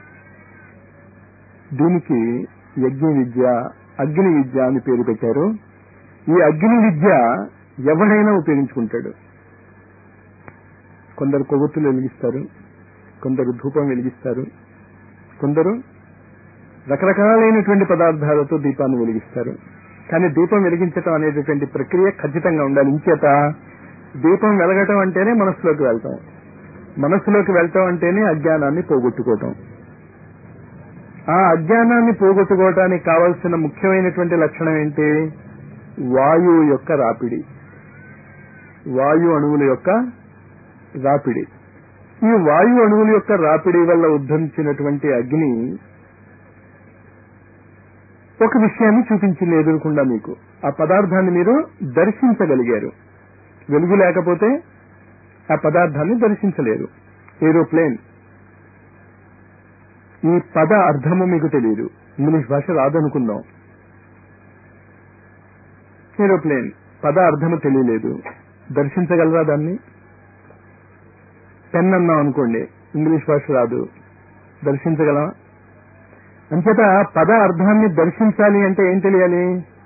దీనికి యజ్ఞ విద్య అగ్ని విద్య అని పేరు పెట్టారు ఈ అగ్ని విద్య ఎవడైనా ఉపయోగించుకుంటాడు కొందరు కొవ్వొత్తులు వెలిగిస్తారు కొందరు ధూపం వెలిగిస్తారు కొందరు రకరకాలైనటువంటి పదార్థాలతో దీపాన్ని వెలిగిస్తారు కానీ దీపం వెలిగించటం అనేటటువంటి ప్రక్రియ ఖచ్చితంగా ఉండాలి ఇంచేత దీపం వెలగటం అంటేనే మనస్సులోకి వెళ్తాం మనస్సులోకి వెళ్తాం అంటేనే అజ్ఞానాన్ని పోగొట్టుకోవటం ఆ అజ్ఞానాన్ని పోగొట్టుకోవటానికి కావలసిన ముఖ్యమైనటువంటి లక్షణం ఏంటి వాయువు యొక్క రాపిడి వాయు అణువుల యొక్క రాపిడి ఈ వాయు అణువుల యొక్క రాపిడి వల్ల ఉద్భవించినటువంటి అగ్ని ఒక విషయాన్ని చూపించింది ఎదురుకుండా మీకు ఆ పదార్థాన్ని మీరు దర్శించగలిగారు వెలుగు లేకపోతే ఆ పదార్థాన్ని దర్శించలేరు ఏరోప్లేన్ ఈ పద అర్థము మీకు తెలియదు ఇంగ్లీష్ భాష రాదనుకుందాం ఏరోప్లేన్ పద అర్థము తెలియలేదు దర్శించగలరా దాన్ని పెన్ అన్నాం అనుకోండి ఇంగ్లీష్ భాష రాదు దర్శించగలమా అంచేత పద అర్థాన్ని దర్శించాలి అంటే ఏం తెలియాలి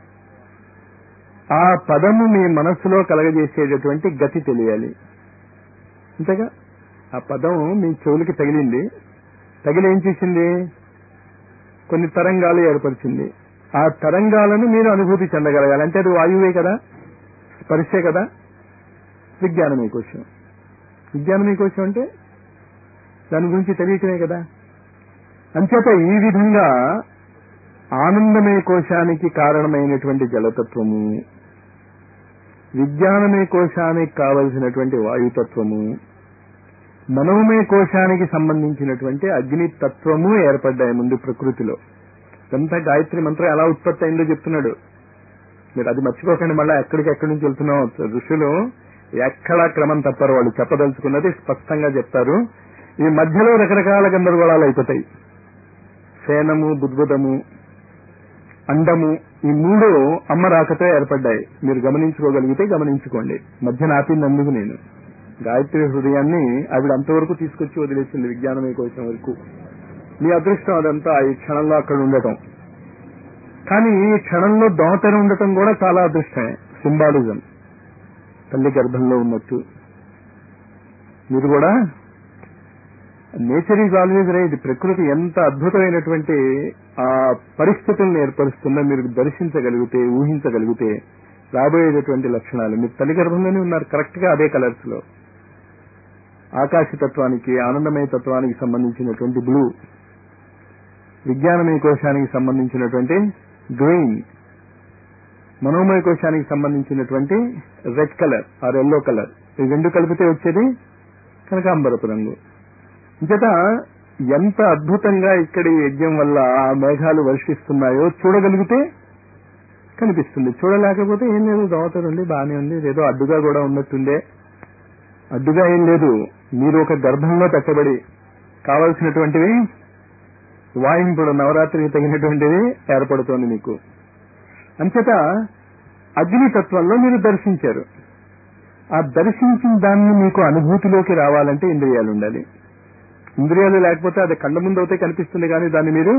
ఆ పదము మీ మనస్సులో కలగజేసేటటువంటి గతి తెలియాలి అంతేగా ఆ పదం మీ చెవులకి తగిలింది తగిలి ఏం చేసింది కొన్ని తరంగాలు ఏర్పరిచింది ఆ తరంగాలను మీరు అనుభూతి చెందగలగాలి అంటే అది వాయువే కదా స్పర్శే కదా విజ్ఞానమే కోశం విజ్ఞానమే కోశం అంటే దాని గురించి తెలియటమే కదా అంచేత ఈ విధంగా ఆనందమయ కోశానికి కారణమైనటువంటి జలతత్వము విజ్ఞానమయ కోశానికి కావలసినటువంటి వాయుతత్వము మనోమయ కోశానికి సంబంధించినటువంటి అగ్ని తత్వము ఏర్పడ్డాయి ముందు ప్రకృతిలో ఇదంతా గాయత్రి మంత్రం ఎలా ఉత్పత్తి అయిందో చెప్తున్నాడు మీరు అది మర్చిపోకండి మళ్ళీ ఎక్కడికి ఎక్కడి నుంచి వెళ్తున్నాం ఋషులు ఎక్కడా క్రమం తప్పరు వాళ్ళు చెప్పదలుచుకున్నది స్పష్టంగా చెప్తారు ఈ మధ్యలో రకరకాల గందరగోళాలు అయిపోతాయి శయనము బుద్భుతము అండము ఈ మూడు అమ్మ రాకతో ఏర్పడ్డాయి మీరు గమనించుకోగలిగితే గమనించుకోండి మధ్యన ఆపిందందుకు నేను గాయత్రి హృదయాన్ని ఆవిడ అంతవరకు తీసుకొచ్చి వదిలేసింది విజ్ఞానమే కోసం వరకు మీ అదృష్టం అదంతా ఈ క్షణంలో అక్కడ ఉండటం కానీ ఈ క్షణంలో దోమతెర ఉండటం కూడా చాలా అదృష్టమే సింబాలిజం తల్లి గర్భంలో ఉన్నట్టు మీరు కూడా నేచర్ ఈజ్ ఆల్వేజ్ రైట్ ప్రకృతి ఎంత అద్భుతమైనటువంటి ఆ పరిస్థితులను ఏర్పరుస్తుందో మీరు దర్శించగలిగితే ఊహించగలిగితే రాబోయేటటువంటి లక్షణాలు మీరు తల్లి గర్భంలోనే ఉన్నారు కరెక్ట్ గా అదే కలర్స్ లో ఆకాశతత్వానికి ఆనందమయ తత్వానికి సంబంధించినటువంటి బ్లూ విజ్ఞానమయ కోశానికి సంబంధించినటువంటి గ్రీన్ మనోమయ కోశానికి సంబంధించినటువంటి red colour or yellow colour ఈ రెండు కలిపితే వచ్చేది కనకాంబరపు రంగు ఇంకట ఎంత అద్భుతంగా ఇక్కడ ఈ యజ్ఞం వల్ల ఆ మేఘాలు వర్షిస్తున్నాయో చూడగలిగితే కనిపిస్తుంది చూడలేకపోతే ఏం లేదు దోవతరుండి బాగానే ఉంది ఏదో అడ్డుగా కూడా ఉన్నట్టుండే అడ్డుగా ఏం లేదు మీరు ఒక గర్భంలో పెట్టబడి కావలసినటువంటివి వాయింపుడు నవరాత్రికి తగినటువంటిది ఏర్పడుతోంది మీకు అంచేత అగ్నితత్వంలో మీరు దర్శించారు ఆ దర్శించిన దాన్ని మీకు అనుభూతిలోకి రావాలంటే ఇంద్రియాలు ఉండాలి ఇంద్రియాలు లేకపోతే అది కళ్ళ ముందు అయితే కనిపిస్తుంది కానీ దాన్ని మీరు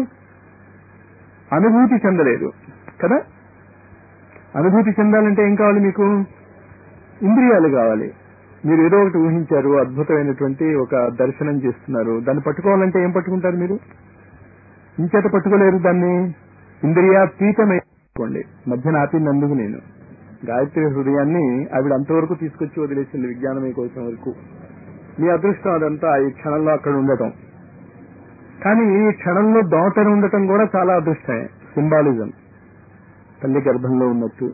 అనుభూతి చెందలేదు కదా అనుభూతి చెందాలంటే ఏం కావాలి మీకు ఇంద్రియాలు కావాలి మీరు ఏదో ఒకటి ఊహించారు అద్భుతమైనటువంటి ఒక దర్శనం చేస్తున్నారు దాన్ని పట్టుకోవాలంటే ఏం పట్టుకుంటారు మీరు ఇంచేత పట్టుకోలేరు దాన్ని ఇంద్రియాతీతమైంది మధ్యన ఆపినందుకు నేను గాయత్రి హృదయాన్ని ఆవిడ అంతవరకు తీసుకొచ్చి వదిలేసింది విజ్ఞానమే కోసం వరకు మీ అదృష్టం అదంతా ఈ క్షణంలో అక్కడ ఉండటం కానీ ఈ క్షణంలో దోటలు ఉండటం కూడా చాలా అదృష్టమే సింబాలిజం తల్లి గర్భంలో ఉన్నట్టు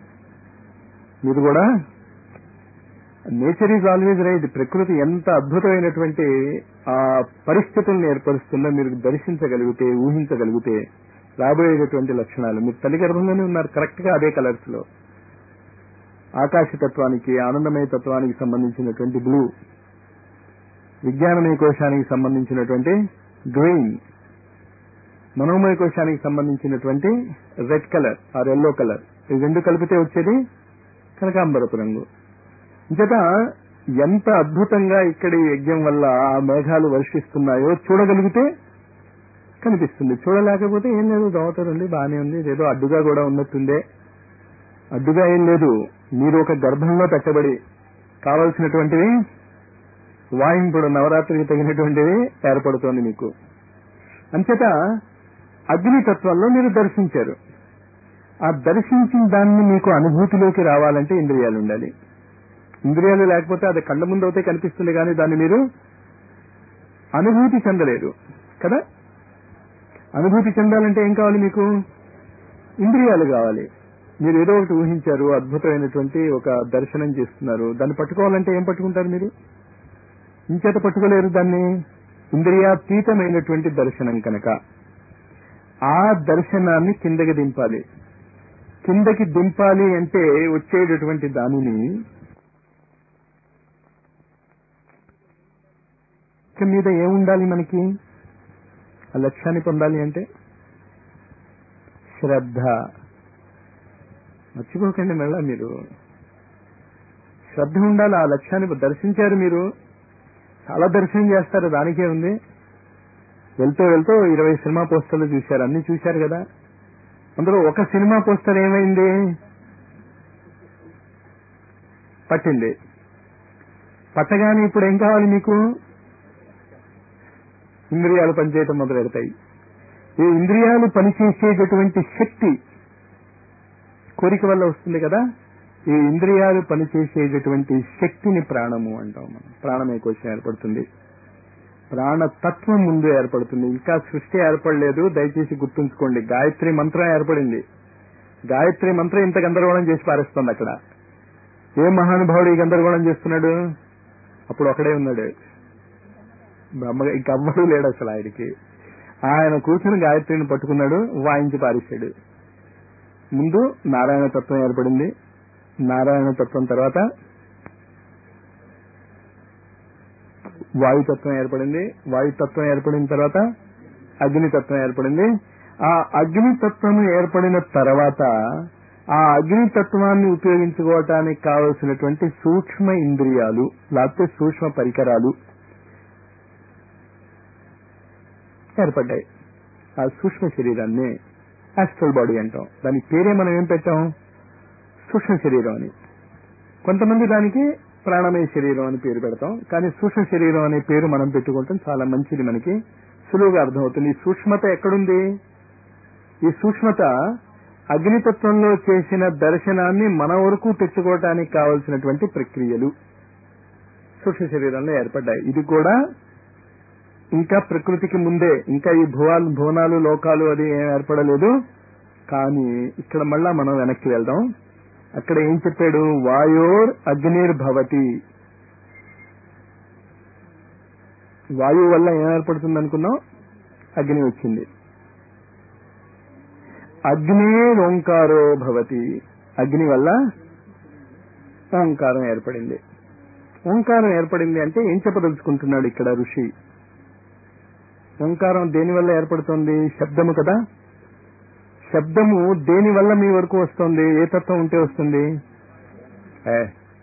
మీరు కూడా నేచర్ ఈజ్ ఆల్వేజ్ రైట్ ప్రకృతి ఎంత అద్భుతమైనటువంటి ఆ పరిస్థితులను ఏర్పరుస్తుందో మీరు దర్శించగలిగితే ఊహించగలిగితే రాబోయేటటువంటి లక్షణాలు మీరు తల్లి గర్భంలోనే ఉన్నారు కరెక్ట్ గా అదే కలర్స్ లో ఆకాశతత్వానికి ఆనందమయ తత్వానికి సంబంధించినటువంటి బ్లూ విజ్ఞానమయ కోశానికి సంబంధించినటువంటి గ్రీన్ మనోమయ కోశానికి సంబంధించినటువంటి red colour or yellow colour ఇవి రెండు కలిపితే వచ్చేది కనకాంబరపు రంగు ఇంచేత ఎంత అద్భుతంగా ఇక్కడ ఈ యజ్ఞం వల్ల ఆ మేఘాలు వర్షిస్తున్నాయో చూడగలిగితే కనిపిస్తుంది చూడలేకపోతే ఏం లేదు దోవతరుంది బానే ఉంది ఏదో అడ్డుగా కూడా ఉన్నట్టుందే అడ్డుగా ఏం లేదు మీరు ఒక గర్భంలో పెట్టబడి కావలసినటువంటివి వాయింపుడు నవరాత్రికి తగినటువంటివి ఏర్పడుతోంది మీకు అంచేత అగ్నితత్వంలో మీరు దర్శించారు ఆ దర్శించిన దాన్ని మీకు అనుభూతిలోకి రావాలంటే ఇంద్రియాలు ఉండాలి ఇంద్రియాలు లేకపోతే అది కళ్ళ ముందు అయితే కనిపిస్తుంది కానీ దాన్ని మీరు అనుభూతి చెందలేదు కదా అనుభూతి చెందాలంటే ఏం కావాలి మీకు ఇంద్రియాలు కావాలి మీరు ఏదో ఒకటి ఊహించారు అద్భుతమైనటువంటి ఒక దర్శనం చేస్తున్నారు దాన్ని పట్టుకోవాలంటే ఏం పట్టుకుంటారు మీరు ఇంచేత పట్టుకోలేరు దాన్ని ఇంద్రియాతీతమైనటువంటి దర్శనం కనుక ఆ దర్శనాన్ని కిందకి దింపాలి కిందకి దింపాలి అంటే వచ్చేటటువంటి దానిని ఇక మీద ఏముండాలి మనకి ఆ లక్ష్యాన్ని పొందాలి అంటే శ్రద్ధ మర్చిపోకండి మళ్ళా మీరు శ్రద్ధ ఉండాలి ఆ లక్ష్యాన్ని దర్శించారు మీరు చాలా దర్శనం చేస్తారు దానికే ఉంది వెళ్తూ వెళ్తూ ఇరవై సినిమా పోస్టర్లు చూశారు అన్ని చూశారు కదా అందులో ఒక సినిమా పోస్టర్ ఏమైంది పట్టింది పట్టగానే ఇప్పుడు ఏం కావాలి మీకు ఇంద్రియాలు పనిచేయటం మొదలు పెడతాయి ఈ ఇంద్రియాలు పనిచేసేటటువంటి శక్తి కోరిక వల్ల వస్తుంది కదా ఈ ఇంద్రియాలు పనిచేసేటటువంటి శక్తిని ప్రాణము అంటాం మనం ప్రాణమే కోసం ఏర్పడుతుంది ప్రాణతత్వం ముందు ఏర్పడుతుంది ఇంకా సృష్టి ఏర్పడలేదు దయచేసి గుర్తుంచుకోండి గాయత్రి మంత్రం ఏర్పడింది గాయత్రి మంత్రం ఇంత గందరగోళం చేసి పారేస్తుంది అక్కడ ఏ మహానుభావుడు ఈ గందరగోళం చేస్తున్నాడు అప్పుడు ఒకడే ఉన్నాడు బ్రహ్మ ఇంకెవ్వడూ లేడు అసలు ఆయనకి ఆయన కూర్చుని గాయత్రిని పట్టుకున్నాడు వాయించి పారేశాడు ముందు నారాయణ తత్వం ఏర్పడింది నారాయణ తత్వం తర్వాత వాయుతత్వం ఏర్పడింది వాయుతత్వం ఏర్పడిన తర్వాత అగ్నితత్వం ఏర్పడింది ఆ అగ్నితత్వం ఏర్పడిన తర్వాత ఆ అగ్నితత్వాన్ని ఉపయోగించుకోవటానికి కావలసినటువంటి సూక్ష్మ ఇంద్రియాలు లేకపోతే సూక్ష్మ పరికరాలు ఏర్పడ్డాయి ఆ సూక్ష్మ శరీరాన్ని ఆస్ట్రల్ బాడీ అంటాం దానికి పేరే మనం ఏం పెట్టాం సూక్ష్మ శరీరం అని కొంతమంది దానికి ప్రాణమయ శరీరం అని పేరు పెడతాం కానీ సూక్ష్మ శరీరం అనే పేరు మనం పెట్టుకుంటాం చాలా మంచిది మనకి సులువుగా అర్థమవుతుంది ఈ సూక్ష్మత ఎక్కడుంది ఈ సూక్ష్మత అగ్నితత్వంలో చేసిన దర్శనాన్ని మన వరకు తెచ్చుకోవటానికి కావలసినటువంటి ప్రక్రియలు సూక్ష్మ శరీరంలో ఏర్పడ్డాయి ఇది కూడా ఇంకా ప్రకృతికి ముందే ఇంకా ఈ భువాలు భువనాలు లోకాలు అది ఏం ఏర్పడలేదు కానీ ఇక్కడ మళ్ళా మనం వెనక్కి వెళ్దాం అక్కడ ఏం చెప్పాడు వాయోర్ అగ్నిర్భవతి వాయువు వల్ల ఏం ఏర్పడుతుంది అనుకున్నాం అగ్ని వచ్చింది అగ్నే ఓంకారో భవతి అగ్ని వల్ల ఓంకారం ఏర్పడింది ఓంకారం ఏర్పడింది అంటే ఏం చెప్పదలుచుకుంటున్నాడు ఇక్కడ ఋషి ఓంకారం దేని వల్ల ఏర్పడుతుంది శబ్దము కదా శబ్దము దేని వల్ల మీ వరకు వస్తుంది ఏ తత్వం ఉంటే వస్తుంది ఏ,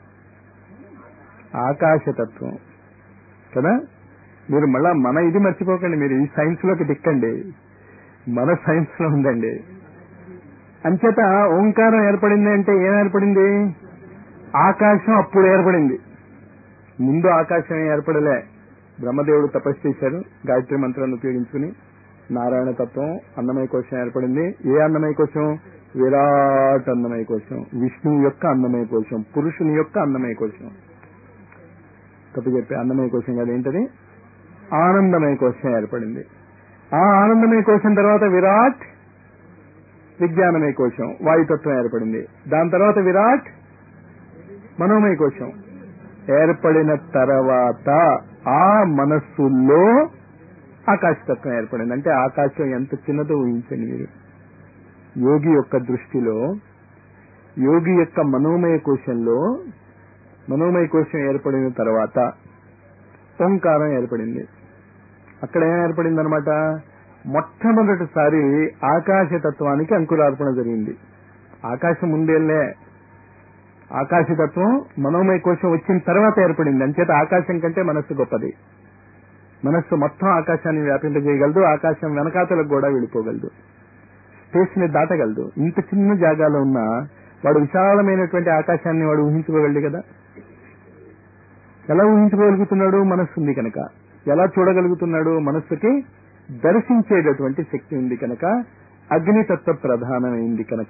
ఆకాశతత్వం కదా మీరు మళ్ళా మన ఇది మర్చిపోకండి మీరు ఈ సైన్స్ లోకి దిక్కండి మన సైన్స్ లో ఉందండి అంచేత ఓంకారం ఏర్పడింది అంటే ఏం ఏర్పడింది ఆకాశం అప్పుడు ఏర్పడింది ముందు ఆకాశం ఏర్పడలే బ్రహ్మదేవుడు తపస్సు చేశారు గాయత్రి మంత్రాన్ని ఉపయోగించుకుని నారాయణ తత్వం అన్నమయ కోశం ఏర్పడింది ఏ అన్నమయ కోశం విరాట్ అన్నమయ కోశం విష్ణువు యొక్క అన్నమయ కోశం పురుషుని యొక్క అన్నమయ కోశం తప్పు చెప్పే అన్నమయ కోశం కాదు ఏంటది ఆనందమయ కోశం ఏర్పడింది ఆ ఆనందమయ కోశం తర్వాత విరాట్ విజ్ఞానమయ కోశం వాయుతత్వం ఏర్పడింది దాని తర్వాత విరాట్ మనోమయ కోశం ఏర్పడిన తర్వాత ఆ మనస్సులో ఆకాశతత్వం ఏర్పడింది అంటే ఆకాశం ఎంత చిన్నదో ఊహించండి మీరు యోగి యొక్క దృష్టిలో యోగి యొక్క మనోమయ కోశంలో మనోమయ కోశం ఏర్పడిన తర్వాత ఓంకారం ఏర్పడింది అక్కడ ఏం ఏర్పడింది అనమాట మొట్టమొదటిసారి ఆకాశతత్వానికి అంకురార్పణ జరిగింది ఆకాశం ముందేళ్లే ఆకాశతత్వం మనోమయ కోశం వచ్చిన తర్వాత ఏర్పడింది అంచేత ఆకాశం కంటే మనస్సు గొప్పది మనస్సు మొత్తం ఆకాశాన్ని వ్యాపింపజేయగలదు ఆకాశం వెనకాతలకు కూడా వెళ్ళిపోగలదు స్పేస్ ని దాటగలదు ఇంత చిన్న జాగాలో ఉన్న వాడు విశాలమైనటువంటి ఆకాశాన్ని వాడు ఊహించుకోగలడు కదా ఎలా ఊహించుకోగలుగుతున్నాడు మనస్సు ఉంది కనుక ఎలా చూడగలుగుతున్నాడు మనస్సుకి దర్శించేటటువంటి శక్తి ఉంది కనుక అగ్నితత్వ ప్రధానమైంది కనుక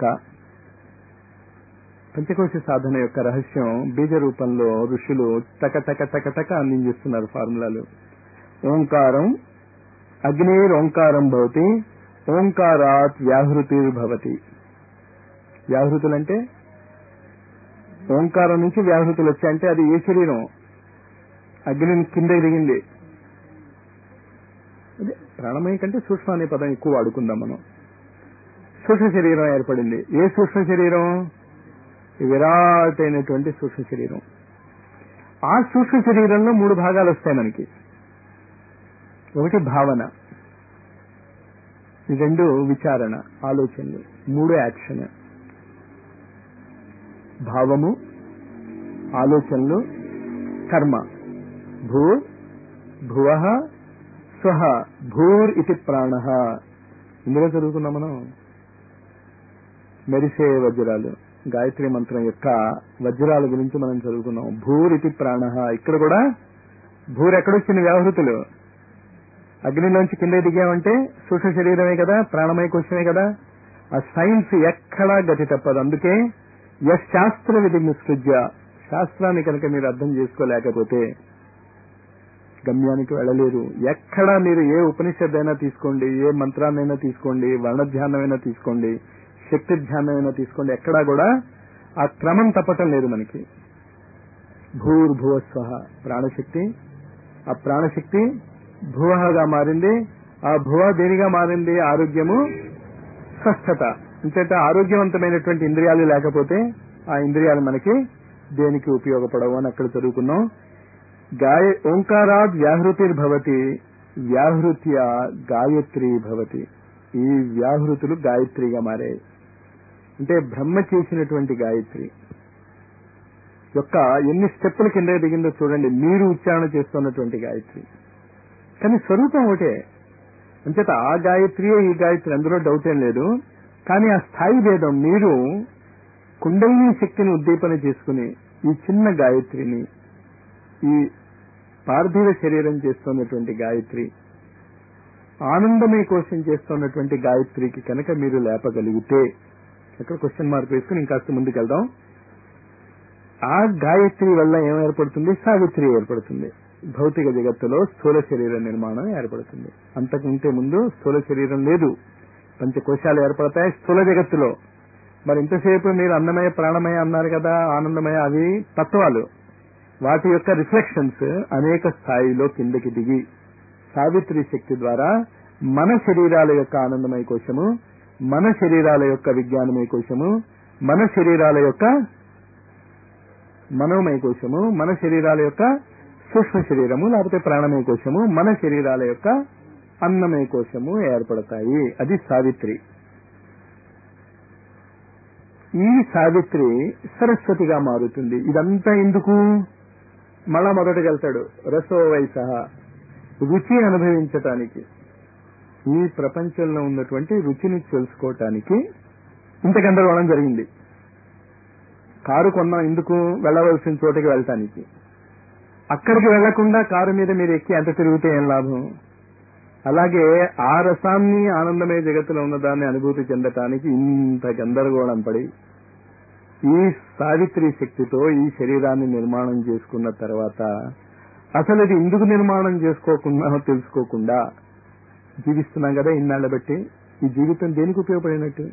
పంచకోశ సాధన యొక్క రహస్యం బీజ రూపంలో ఋషులు టక టక టక టక అందించేస్తున్నారు ఫార్ములాలు ఓంకారం అగ్నిర్ ఓంకారం భవతి ఓంకారాత్ వ్యాహృతిర్భవతి వ్యాహృతులంటే ఓంకారం నుంచి వ్యాహృతులు వచ్చాయంటే అది ఏ శరీరం అగ్ని కింద ఎదిగింది అదే ప్రాణమయ కంటే సూక్ష్మ అనే పదం ఎక్కువ వాడుకుందాం మనం సూక్ష్మ శరీరం ఏర్పడింది ఏ సూక్ష్మ శరీరం ఈ విరాట్ అయినటువంటి సూక్ష్మ శరీరం ఆ సూక్ష్మ శరీరంలో మూడు భాగాలు వస్తాయి మనకి ఒకటి భావన ఈ రెండు విచారణ ఆలోచనలు మూడు యాక్షన్ భావము ఆలోచనలు కర్మ భూ భువ స్వహ భూర్ ఇది ప్రాణ ఇందులో చదువుకున్నాం మనం మెరిసే వజ్రాలు గాయత్రి మంత్రం యొక్క వజ్రాల గురించి మనం చదువుకున్నాం భూర్ ఇది ప్రాణ ఇక్కడ కూడా భూర్ ఎక్కడొచ్చిన వ్యాహృతులు అగ్నిలోంచి కింద దిగామంటే సూక్ష్మ శరీరమే కదా ప్రాణమయ కోశమే కదా ఆ సైన్స్ ఎక్కడా గతి తప్పదు అందుకే ఎస్ శాస్త్ర విధి నిస్సృజ్య శాస్త్రాన్ని కనుక మీరు అర్థం చేసుకోలేకపోతే గమ్యానికి వెళ్ళలేరు ఎక్కడా మీరు ఏ ఉపనిషత్తైనా తీసుకోండి ఏ మంత్రాన్నైనా తీసుకోండి వర్ణ ధ్యానమైనా తీసుకోండి శక్తి ధ్యానమైనా తీసుకోండి ఎక్కడా కూడా ఆ క్రమం తప్పటం లేదు మనకి భూర్భువస్వ ప్రాణశక్తి ఆ ప్రాణశక్తి భువగా మారింది ఆ భువ దేనిగా మారింది ఆరోగ్యము స్వస్థత అంతేత ఆరోగ్యవంతమైనటువంటి ఇంద్రియాలు లేకపోతే ఆ ఇంద్రియాలు మనకి దేనికి ఉపయోగపడవు అని అక్కడ చదువుకున్నాం గాయ ఓంకారాద్ వ్యాహృతిర్భవతి వ్యాహృత్య గాయత్రి భవతి ఈ వ్యాహృతులు గాయత్రిగా మారాయి అంటే బ్రహ్మ చేసినటువంటి గాయత్రి యొక్క ఎన్ని స్టెప్పుల కింద దిగిందో చూడండి మీరు ఉచ్చారణ చేస్తున్నటువంటి గాయత్రి కానీ స్వరూపం ఒకటే అంచేత ఆ గాయత్రియే ఈ గాయత్రి అందులో డౌట్ ఏం లేదు కానీ ఆ స్థాయి భేదం మీరు కుండలిని శక్తిని ఉద్దీపన చేసుకుని ఈ చిన్న గాయత్రిని ఈ పార్థివ శరీరం చేస్తున్నటువంటి గాయత్రి ఆనందమే కోసం చేస్తున్నటువంటి గాయత్రికి కనుక మీరు లేపగలిగితే అక్కడ క్వశ్చన్ మార్క్ వేసుకుని ఇంకాస్త ముందుకెళ్దాం ఆ గాయత్రి వల్ల ఏం ఏర్పడుతుంది సావిత్రి ఏర్పడుతుంది భౌతిక జగత్తులో స్థూల శరీర నిర్మాణం ఏర్పడుతుంది అంతకంటే ముందు స్థూల శరీరం లేదు పంచకోశాలు ఏర్పడతాయి స్థూల జగత్తులో మరి ఇంతసేపు మీరు అన్నమయ ప్రాణమయ అన్నారు కదా ఆనందమయ అవి తత్వాలు వాటి యొక్క రిఫ్లెక్షన్స్ అనేక స్థాయిలో కిందకి దిగి సావిత్రి శక్తి ద్వారా మన శరీరాల యొక్క ఆనందమయ కోశము మన శరీరాల యొక్క విజ్ఞానమయ కోశము మన శరీరాల యొక్క మనోమయ కోశము మన శరీరాల యొక్క సూక్ష్మ శరీరము లేకపోతే ప్రాణమయ కోశము మన శరీరాల యొక్క అన్నమయ కోశము ఏర్పడతాయి అది సావిత్రి ఈ సావిత్రి సరస్వతిగా మారుతుంది ఇదంతా ఎందుకు మళ్ళా మొదటికి వెళ్తాడు రసో వయసహ రుచి అనుభవించటానికి ఈ ప్రపంచంలో ఉన్నటువంటి రుచిని తెలుసుకోవటానికి ఇంత గందరగోళం జరిగింది కారు కొన్నాం ఎందుకు వెళ్ళవలసిన చోటకి వెళ్ళటానికి అక్కడికి వెళ్లకుండా కారు మీద మీరు ఎక్కి ఎంత తిరిగితే ఏం లాభం అలాగే ఆ రసాన్ని ఆనందమయ జగత్తులో ఉన్నదాన్ని అనుభూతి చెందటానికి ఇంత గందరగోళం పడి ఈ సావిత్రి శక్తితో ఈ శరీరాన్ని నిర్మాణం చేసుకున్న తర్వాత అసలు ఇది ఎందుకు నిర్మాణం చేసుకోకుండా తెలుసుకోకుండా జీవిస్తున్నాం కదా ఇన్నాళ్ళ బట్టి ఈ జీవితం దేనికి ఉపయోగపడినట్టు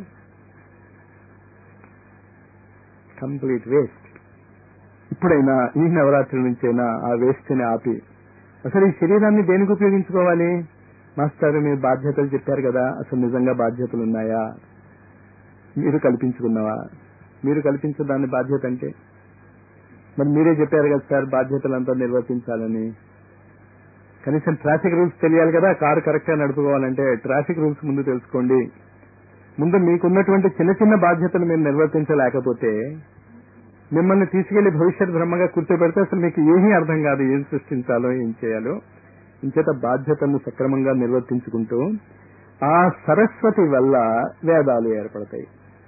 కంప్లీట్ వేస్ట్ ఇప్పుడైనా ఈ నవరాత్రి నుంచైనా ఆ వేస్ట్ ని ఆపి అసలు ఈ శరీరాన్ని దేనికి ఉపయోగించుకోవాలి మాస్టర్ మీరు బాధ్యతలు చెప్పారు కదా అసలు నిజంగా బాధ్యతలు ఉన్నాయా మీరు కల్పించుకున్నావా మీరు కల్పించిన దాని బాధ్యత అంటే మరి మీరే చెప్పారు కదా సార్ బాధ్యతలంతా నిర్వర్తించాలని కనీసం ట్రాఫిక్ రూల్స్ తెలియాలి కదా కారు కరెక్ట్ గా నడుపుకోవాలంటే ట్రాఫిక్ రూల్స్ ముందు తెలుసుకోండి ముందు మీకున్నటువంటి చిన్న చిన్న బాధ్యతలు మీరు నిర్వర్తించలేకపోతే మిమ్మల్ని తీసుకెళ్లి భవిష్యత్ బ్రహ్మగా కూర్చోబెడితే అసలు మీకు ఏమీ అర్థం కాదు ఏం సృష్టించాలో ఏం చేయాలో ఇంచేత బాధ్యతలను సక్రమంగా నిర్వర్తించుకుంటూ ఆ సరస్వతి వల్ల వేదాలు ఏర్పడతాయి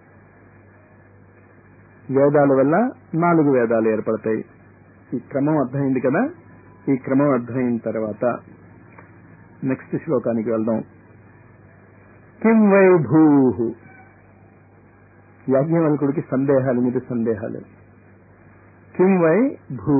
వేదాల వల్ల నాలుగు వేదాలు ఏర్పడతాయి ఈ క్రమం అర్థమైంది కదా ఈ క్రమం అర్థమైన తర్వాత నెక్స్ట్ శ్లోకానికి వెళ్దాం కిం వై భూ యాజ్ఞవల్కుడికి సందేహాలు మీద సందేహాలు కిం వై భూ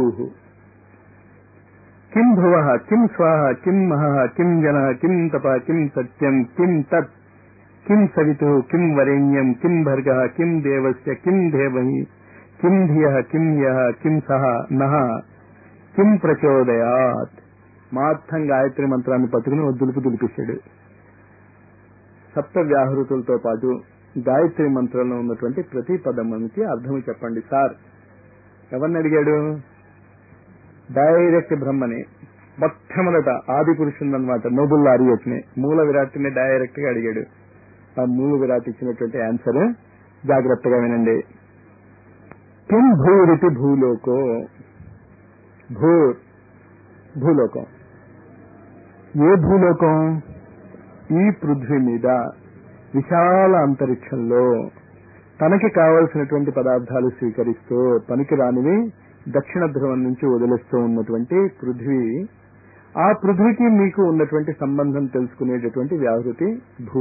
కిం భువ కిం స్వాహ కిం మహ కిం జన కిం తప కిం సత్యం కిం తత్ కిం సవితు కిం వరేణ్యం కిం భర్గ కిం దేవస్య కిం దేవహి కిం ధియ కిం యః కిం సహ నహ కిం ప్రచోదయాత్ మార్థం గాయత్రి మంత్రాన్ని పట్టుకుని వద్దులుపు దులిపిస్తాడు సప్త వ్యాహృతులతో పాటు గాయత్రి మంత్రంలో ఉన్నటువంటి ప్రతి పదమునికి అర్థం చెప్పండి సార్ ఎవరిని అడిగాడు డైరెక్ట్ బ్రహ్మని మొట్టమొదట ఆది పురుషుందనమాట నోబుల్ ఆర్యట్ని మూల విరాట్ని డైరెక్ట్ గా అడిగాడు ఆ మూల విరాట్ ఇచ్చినటువంటి ఆన్సర్ జాగ్రత్తగా వినండి కిం భూరితి భూలోకో భూ భూలోకం ఏ భూలోకం ఈ పృథ్వీ మీద విశాల అంతరిక్షంలో తనకి కావలసినటువంటి పదార్థాలు స్వీకరిస్తూ పనికి రానివి దక్షిణ ధ్రువం నుంచి వదిలేస్తూ ఉన్నటువంటి పృథ్వీ ఆ పృథ్వీకి మీకు ఉన్నటువంటి సంబంధం తెలుసుకునేటటువంటి వ్యాహృతి భూ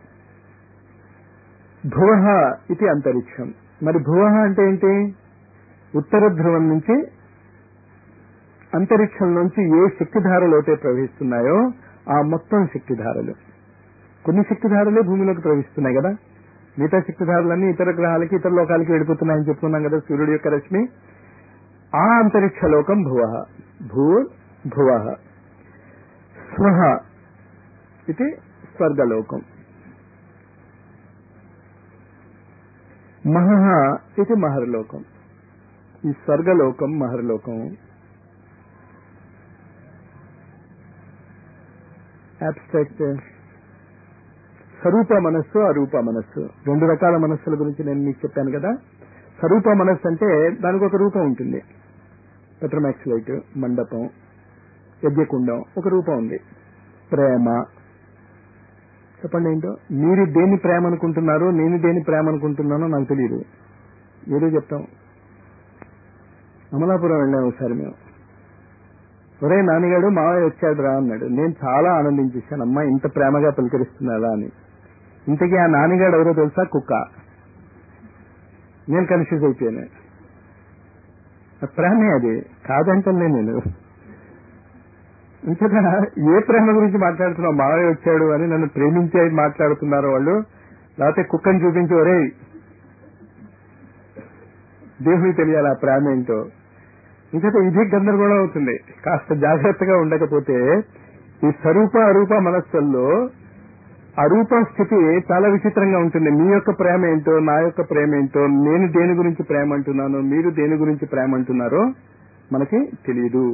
భువ ఇది అంతరిక్షం మరి భువ అంటే ఏంటి ఉత్తర ధ్రువం నుంచి అంతరిక్షం నుంచి ఏ శక్తిధారలోతే ప్రవహిస్తున్నాయో ఆ మొత్తం శక్తిధారలు కొన్ని శక్తిధారలే భూమిలోకి ప్రవహిస్తున్నాయి కదా మిగతా శక్తిధారలన్నీ ఇతర గ్రహాలకి ఇతర లోకాలకి వెళ్ళిపోతున్నాయని చెప్పుకున్నాం కదా సూర్యుడి యొక్క రశ్మి ఆ అంతరిక్ష లోకం భువ భూ భువ స్వహ ఇది స్వర్గలోకం మహ ఇది మహర్లోకం ఈ స్వర్గలోకం మహర్లోకం అబ్స్ట్రాక్ట్ స్వరూప మనస్సు అరూప మనస్సు రెండు రకాల మనస్సుల గురించి నేను మీకు చెప్పాను కదా స్వరూప మనస్సు అంటే దానికి ఒక రూపం ఉంటుంది పెట్రమాక్సిలైట్ మండపం యజ్ఞకుండం ఒక రూపం ఉంది ప్రేమ చెప్పండి ఏంటో మీరు దేని ప్రేమ అనుకుంటున్నారో నేను దేని ప్రేమ అనుకుంటున్నానో నాకు తెలియదు ఏదో చెప్తాం అమలాపురం వెళ్ళాం ఒకసారి మేము ఒరే నాన్నగాడు మావయ్య వచ్చాడు రా అన్నాడు నేను చాలా ఆనందించేశాను అమ్మా ఇంత ప్రేమగా పలకరిస్తున్నాడా అని ఇంతకీ ఆ నాన్నగాడు ఎవరో తెలుసా కుక్క నేను కన్ఫ్యూజ్ అయిపోయాను ప్రేమే అది కాదంటే నేను ఇంతగా ఏ ప్రేమ గురించి మాట్లాడుతున్నావు మావయ్య వచ్చాడు అని నన్ను ప్రేమించే మాట్లాడుతున్నారు వాళ్ళు లేకపోతే కుక్కని చూపించి ఒరే దేవుడికి తెలియాలి ఆ ప్రేమ ఏంటో ఇంకైతే ఇది గందరగోళం అవుతుంది కాస్త జాగ్రత్తగా ఉండకపోతే ఈ స్వరూప అరూప మనస్సుల్లో అరూప స్థితి చాలా విచిత్రంగా ఉంటుంది మీ యొక్క ప్రేమ ఏంటో నా యొక్క ప్రేమ ఏంటో నేను దేని గురించి ప్రేమ అంటున్నాను మీరు దేని గురించి ప్రేమ అంటున్నారో మనకి తెలియదు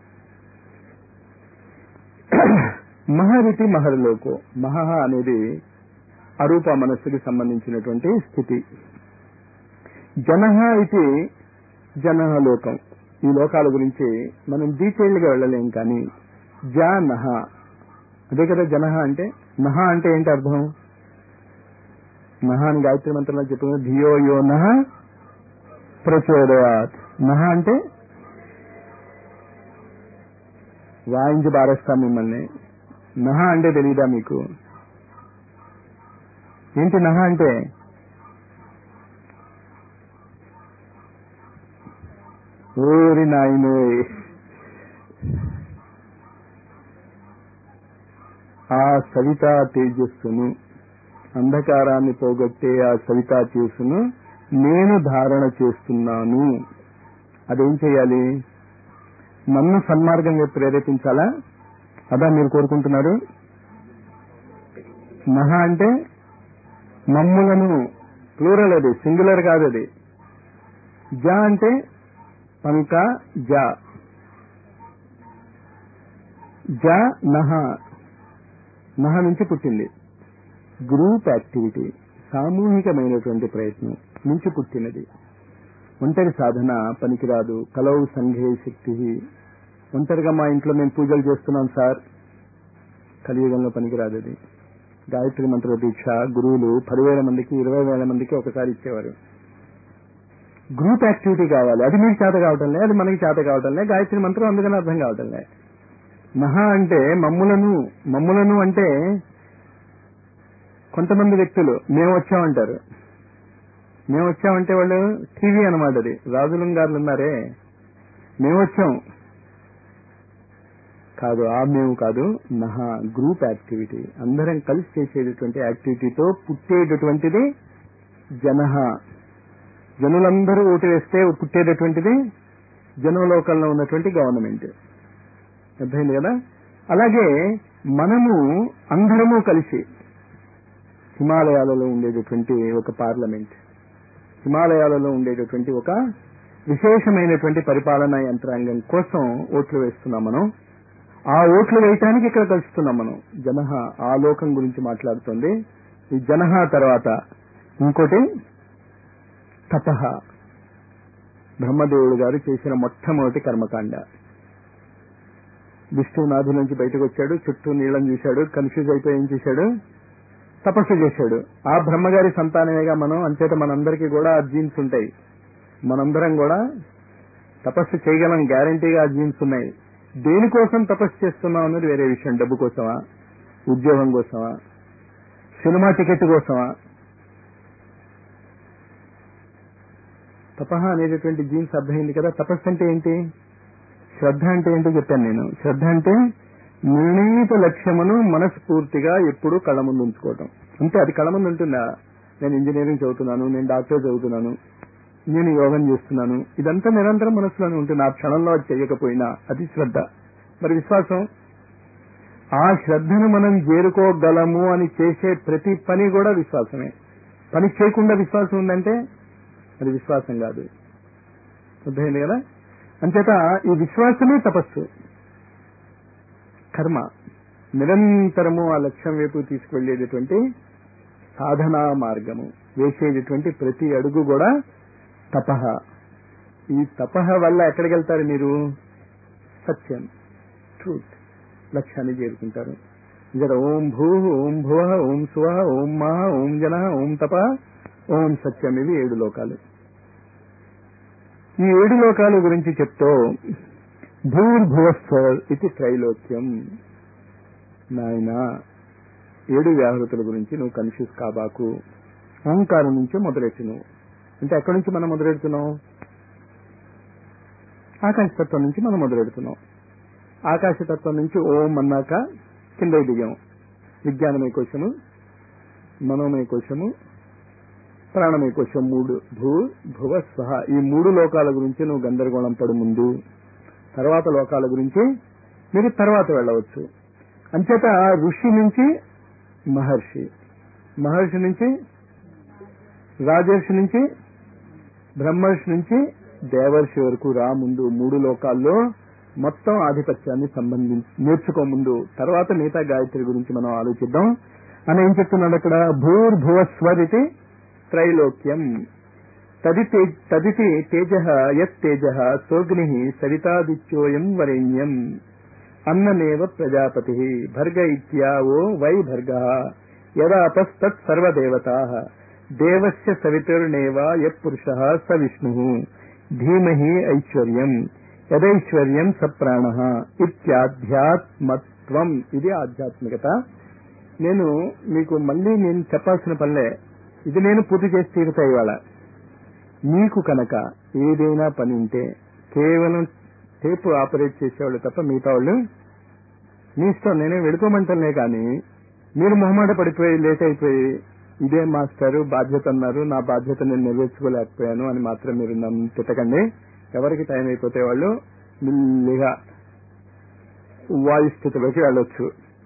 మహరితి మహర్లోకో మహ అనేది అరూప మనస్సుకి సంబంధించినటువంటి స్థితి జనహ ఇది జనహ లోకం ఈ లోకాల గురించి మనం డీటెయిల్డ్ గా వెళ్ళలేం కానీ జనహ అదే కదా జనహ అంటే నహ అంటే ఏంటి అర్థం నహ అని గాయత్రి మంత్రంలో చెప్పుకున్న ధియో యో నహ ప్రచోదయాత్ నహ అంటే వాయించి బారేస్తాం మిమ్మల్ని నహ అంటే తెలీదా మీకు ఏంటి నహ అంటే ఓరి నాయనోయ్ ఆ సవిత తేజస్సును అంధకారాన్ని పోగొట్టే ఆ సవితా చేసును నేను ధారణ చేస్తున్నాను అదేం చేయాలి నన్ను సన్మార్గం వైపు ప్రేరేపించాలా అదా మీరు కోరుకుంటున్నారు మహా అంటే మమ్ములను ప్లూరల్ అది సింగులర్ కాదు అది జ అంటే పంక జ జ నహ నహ నుంచి పుట్టింది గ్రూప్ యాక్టివిటీ సామూహికమైనటువంటి ప్రయత్నం నుంచి పుట్టినది ఒంటరి సాధన పనికిరాదు కలవు సంఘే శక్తి ఒంటరిగా మా ఇంట్లో మేము పూజలు చేస్తున్నాం సార్ కలియుగంలో పనికిరాదు అది గాయత్రి మంత్ర దీక్ష గురువులు పదివేల మందికి ఇరవై వేల మందికి ఒకసారి ఇచ్చేవారు గ్రూప్ యాక్టివిటీ కావాలి అది మీకు చేత కావటం లే అది మనకి చేత కావటం లే గాయత్రి మంత్రం అందుకని అర్థం కావటం లే మహా అంటే మమ్ములను మమ్ములను అంటే కొంతమంది వ్యక్తులు మేము వచ్చామంటారు మేము వచ్చామంటే వాళ్ళు టీవీ అనమాట అది రాజులం గారు ఉన్నారే మేము వచ్చాం కాదు ఆ మేము కాదు నహా గ్రూప్ యాక్టివిటీ అందరం కలిసి చేసేటటువంటి యాక్టివిటీతో పుట్టేటటువంటిది జనహ జనులందరూ ఓటు వేస్తే పుట్టేటటువంటిది జనలోకంలో ఉన్నటువంటి గవర్నమెంట్ అర్థమైంది కదా అలాగే మనము అందరము కలిసి హిమాలయాలలో ఉండేటటువంటి ఒక పార్లమెంట్ హిమాలయాలలో ఉండేటటువంటి ఒక విశేషమైనటువంటి పరిపాలనా యంత్రాంగం కోసం ఓట్లు వేస్తున్నాం మనం ఆ ఓట్లు వేయటానికి ఇక్కడ కలుస్తున్నాం మనం జనహ ఆ లోకం గురించి మాట్లాడుతుంది ఈ జనహ తర్వాత ఇంకోటి తపహ బ్రహ్మదేవుడు గారు చేసిన మొట్టమొదటి కర్మకాండ విష్ణునాథి నుంచి బయటకు వచ్చాడు చుట్టూ నీళ్ళని చూశాడు కన్ఫ్యూజ్ అయిపోయి ఏం చేశాడు తపస్సు చేశాడు ఆ బ్రహ్మగారి సంతానమేగా మనం అంచేత మనందరికీ కూడా ఆ జీన్స్ ఉంటాయి మనందరం కూడా తపస్సు చేయగలం గ్యారంటీగా ఆ జీన్స్ ఉన్నాయి దేనికోసం తపస్సు చేస్తున్నాం అన్నది వేరే విషయం డబ్బు కోసమా ఉద్యోగం కోసమా సినిమా టికెట్ కోసమా తపహ అనేటటువంటి జీన్స్ అర్థమైంది కదా తపస్సు అంటే ఏంటి శ్రద్ధ అంటే ఏంటో చెప్పాను నేను శ్రద్ధ అంటే నిర్ణీత లక్ష్యమును మనస్ఫూర్తిగా ఎప్పుడూ కళ్ళ ముందు ఉంచుకోవటం అంటే అది కళ్ళ ముందు ఉంటుందా నేను ఇంజనీరింగ్ చదువుతున్నాను నేను డాక్టర్ చదువుతున్నాను నేను యోగం చేస్తున్నాను ఇదంతా నిరంతరం మనసులోనే ఉంటుంది ఆ క్షణంలో అది చేయకపోయినా అది శ్రద్ధ మరి విశ్వాసం ఆ శ్రద్ధను మనం చేరుకోగలము అని చేసే ప్రతి పని కూడా విశ్వాసమే పని చేయకుండా విశ్వాసం ఉందంటే అది విశ్వాసం కాదు అర్థమైంది కదా అంచేత ఈ విశ్వాసమే తపస్సు కర్మ నిరంతరము ఆ లక్ష్యం వైపు తీసుకువెళ్లేటటువంటి సాధనా మార్గము వేసేటటువంటి ప్రతి అడుగు కూడా తపహ ఈ తపహ వల్ల ఎక్కడికి వెళ్తారు మీరు సత్యం ట్రూత్ లక్ష్యాన్ని చేరుకుంటారు ఇక్కడ ఓం భూ ఓం భువ ఓం సువ ఓం మహ ఓం జన ఓం తప ఓం సత్యం ఇవి ఏడు లోకాలు ఈ ఏడు లోకాల గురించి చెప్తూ భూర్భువస్వ ఇది త్రైలోక్యం నాయన ఏడు వ్యాహృతుల గురించి నువ్వు కన్ఫ్యూజ్ కాబాకు ఓంకారం నుంచే మొదలెట్టు నువ్వు అంటే ఎక్కడి నుంచి మనం మొదలెడుతున్నాం ఆకాశతత్వం నుంచి మనం మొదలెడుతున్నాం ఆకాశతత్వం నుంచి ఓం అన్నాక కింద దిగాం విజ్ఞానమయ కోశము మనోమయ కోశము ప్రాణమయ కోశం మూడు భూ భువ స్వహ ఈ మూడు లోకాల గురించి నువ్వు గందరగోళం పడు ముందు తర్వాత లోకాల గురించి మీరు తర్వాత వెళ్ళవచ్చు అంచేత ఋషి నుంచి మహర్షి మహర్షి నుంచి రాజర్షి నుంచి బ్రహ్మర్షి నుంచి దేవర్షి వరకు రా ముందు మూడు లోకాల్లో మొత్తం ఆధిపత్యాన్ని సంబంధించి నేర్చుకో ముందు తర్వాత మిగతా గాయత్రి గురించి మనం ఆలోచిద్దాం అని ఏం చెప్తున్నాడు అక్కడ భూర్భువస్వరితి త్రైలోక్యం తదితే తదితి తేజ యత్ తేజ సోగ్ని సవితాదిత్యోయం వరేణ్యం అన్నమేవ ప్రజాపతి భర్గ ఇత్యావో వై భర్గ యదాపస్తత్ సర్వదేవతా దేవస్య సవితుర్నేవ యత్పురుష స విష్ణు ధీమహి ఐశ్వర్యం యదైశ్వర్యం స ప్రాణ ఇత్యాధ్యాత్మత్వం ఇది ఆధ్యాత్మికత నేను మీకు మళ్ళీ నేను చెప్పాల్సిన పనిలే ఇది నేను పూర్తి చేసి తీరుతా ఇవాళ మీకు కనుక ఏదైనా పని ఉంటే కేవలం టేపు ఆపరేట్ చేసేవాళ్ళు తప్ప మిగతా వాళ్ళు మీ ఇష్టం నేనే వెళ్ళిపోమంటలే కానీ మీరు మొహమాట పడిపోయి లేట్ అయిపోయి ఇదే మాస్టారు బాధ్యత అన్నారు నా బాధ్యత నేను నెరవేర్చుకోలేకపోయాను అని మాత్రం మీరు నన్ను తిట్టకండి ఎవరికి టైం అయిపోతే వాళ్ళు మెల్లిగా వాయు స్థితిలోకి వెళ్ళొచ్చు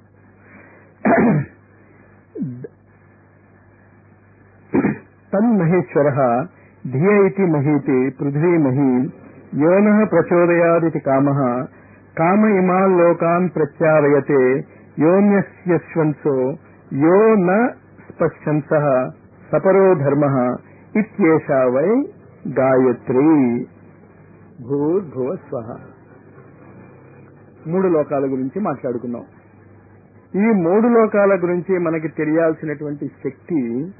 తన్మహేశ్వర ధియ ఇతి మహీతి పృథ్వీ మహీ యోన ప్రచోదయాదితి కామ కామ ఇమాన్ లోకాన్ ప్రత్యావయతే యోన్యస్యశ్వంసో యో న స్పశ్యంస సపరో ధర్మ ఇత్యేషా వై గాయత్రి భూర్భువ స్వహ మూడు లోకాల గురించి మాట్లాడుకున్నాం ఈ మూడు లోకాల గురించి మనకి తెలియాల్సినటువంటి శక్తి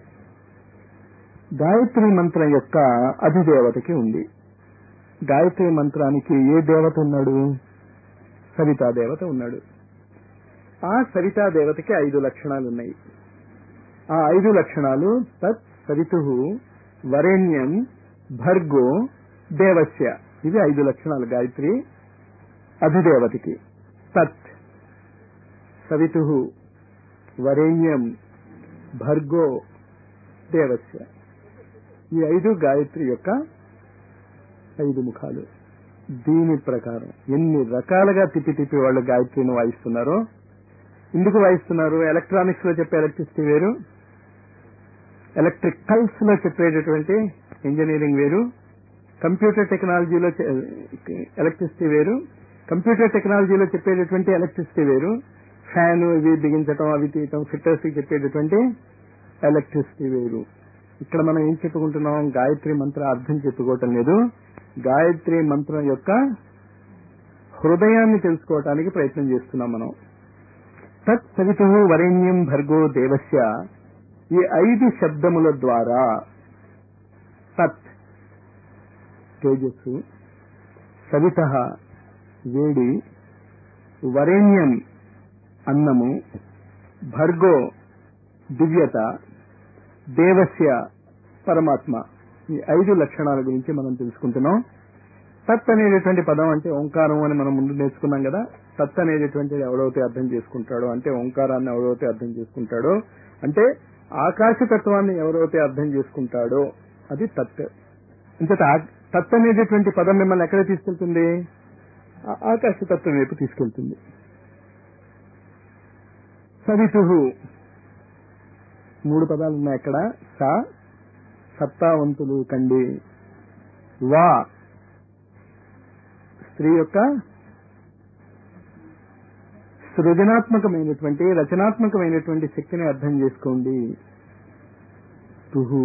గాయత్రి మంత్రం యొక్క అధిదేవతకి ఉంది గాయత్రి మంత్రానికి ఏ దేవత ఉన్నాడు సవితా దేవత ఉన్నాడు ఆ సవితా దేవతకి ఐదు లక్షణాలు ఉన్నాయి ఆ ఐదు లక్షణాలు తత్ సవితు వరేణ్యం భర్గో దేవస్య ఇవి ఐదు లక్షణాలు గాయత్రి అధిదేవతకి తత్ సవితు వరేణ్యం భర్గో దేవస్య ఈ ఐదు గాయత్రి యొక్క ఐదు ముఖాలు దీని ప్రకారం ఎన్ని రకాలుగా తిప్పి తిప్పి వాళ్ళు గాయత్రిని వాయిస్తున్నారో ఎందుకు వాయిస్తున్నారు ఎలక్ట్రానిక్స్ లో చెప్పే ఎలక్ట్రిసిటీ వేరు ఎలక్ట్రికల్స్ లో చెప్పేటటువంటి ఇంజనీరింగ్ వేరు కంప్యూటర్ టెక్నాలజీలో ఎలక్ట్రిసిటీ వేరు కంప్యూటర్ టెక్నాలజీలో చెప్పేటటువంటి ఎలక్ట్రిసిటీ వేరు ఫ్యాన్ ఇవి బిగించటం అవి తీయటం ఫిట్టర్స్ చెప్పేటటువంటి ఎలక్ట్రిసిటీ వేరు ఇక్కడ మనం ఏం చెప్పుకుంటున్నాం గాయత్రి మంత్ర అర్థం చెప్పుకోవటం లేదు గాయత్రి మంత్రం యొక్క హృదయాన్ని తెలుసుకోవటానికి ప్రయత్నం చేస్తున్నాం మనం తత్ సవితు వరేణ్యం భర్గో దేవస్య ఈ ఐదు శబ్దముల ద్వారా తత్ తేజస్సు సవిత వేడి వరేణ్యం అన్నము భర్గో దివ్యత దేవస్య పరమాత్మ ఈ ఐదు లక్షణాల గురించి మనం తెలుసుకుంటున్నాం తత్ అనేటటువంటి పదం అంటే ఓంకారం అని మనం ముందు నేర్చుకున్నాం కదా తత్ అనేటటువంటిది ఎవడైతే అర్థం చేసుకుంటాడో అంటే ఓంకారాన్ని ఎవరైతే అర్థం చేసుకుంటాడో అంటే ఆకాశతత్వాన్ని ఎవరైతే అర్థం చేసుకుంటాడో అది తత్ అంటే తత్ అనేటటువంటి పదం మిమ్మల్ని ఎక్కడ తీసుకెళ్తుంది ఆకాశతత్వం వైపు తీసుకెళ్తుంది సవితు మూడు పదాలు ఉన్నాయి అక్కడ స సత్తావంతులు కండి వా స్త్రీ యొక్క సృజనాత్మకమైనటువంటి రచనాత్మకమైనటువంటి శక్తిని అర్థం చేసుకోండి తుహు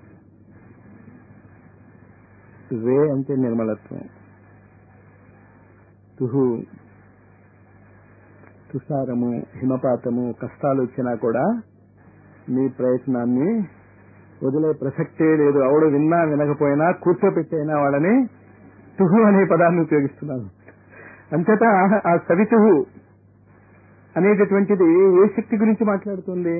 వే అంటే నిర్మలత్వం తుహు తుషారము హిమపాతము కష్టాలు వచ్చినా కూడా మీ ప్రయత్నాన్ని వదిలే ప్రసక్తే లేదు ఆవిడ విన్నా వినకపోయినా కూర్చోపెట్టైనా వాళ్ళని తుహు అనే పదాన్ని ఉపయోగిస్తున్నాను అంతటా ఆ సవితుహు అనేటటువంటిది ఏ శక్తి గురించి మాట్లాడుతుంది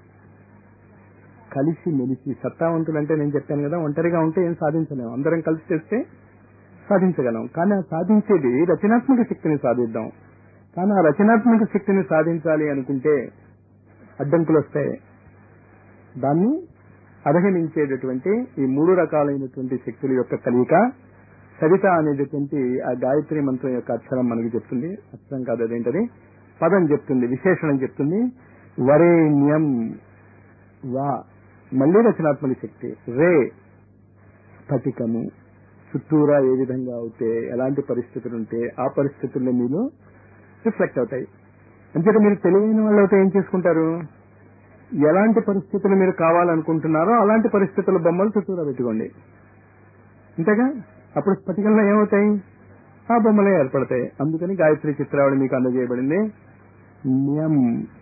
కలిసి మెలిసి సత్తావంతులు అంటే నేను చెప్పాను కదా ఒంటరిగా ఉంటే ఏం సాధించలేము అందరం కలిసి చేస్తే సాధించగలం కానీ ఆ సాధించేది రచనాత్మక శక్తిని సాధిద్దాం కానీ ఆ రచనాత్మక శక్తిని సాధించాలి అనుకుంటే అడ్డంకులు వస్తాయి దాన్ని అధిగమించేటటువంటి ఈ మూడు రకాలైనటువంటి శక్తుల యొక్క కలియిక సవిత అనేటటువంటి ఆ గాయత్రి మంత్రం యొక్క అక్షరం మనకి చెప్తుంది అక్షరం కాదు అదేంటది పదం చెప్తుంది విశేషణం చెప్తుంది వరేణ్యం వా మళ్ళీ రచనాత్మక శక్తి రే స్ఫటికము చుట్టూరా ఏ విధంగా అవుతే ఎలాంటి పరిస్థితులు ఉంటే ఆ పరిస్థితుల్లో మీరు రిఫ్లెక్ట్ అవుతాయి అంచేత మీరు తెలివైన వాళ్ళు అయితే ఏం చేసుకుంటారు ఎలాంటి పరిస్థితులు మీరు కావాలనుకుంటున్నారో అలాంటి పరిస్థితుల బొమ్మలు చుట్టూరా పెట్టుకోండి అంతేగా అప్పుడు స్ఫటికంలో ఏమవుతాయి ఆ బొమ్మలే ఏర్పడతాయి అందుకని గాయత్రి చిత్రావళి మీకు అందజేయబడింది న్యం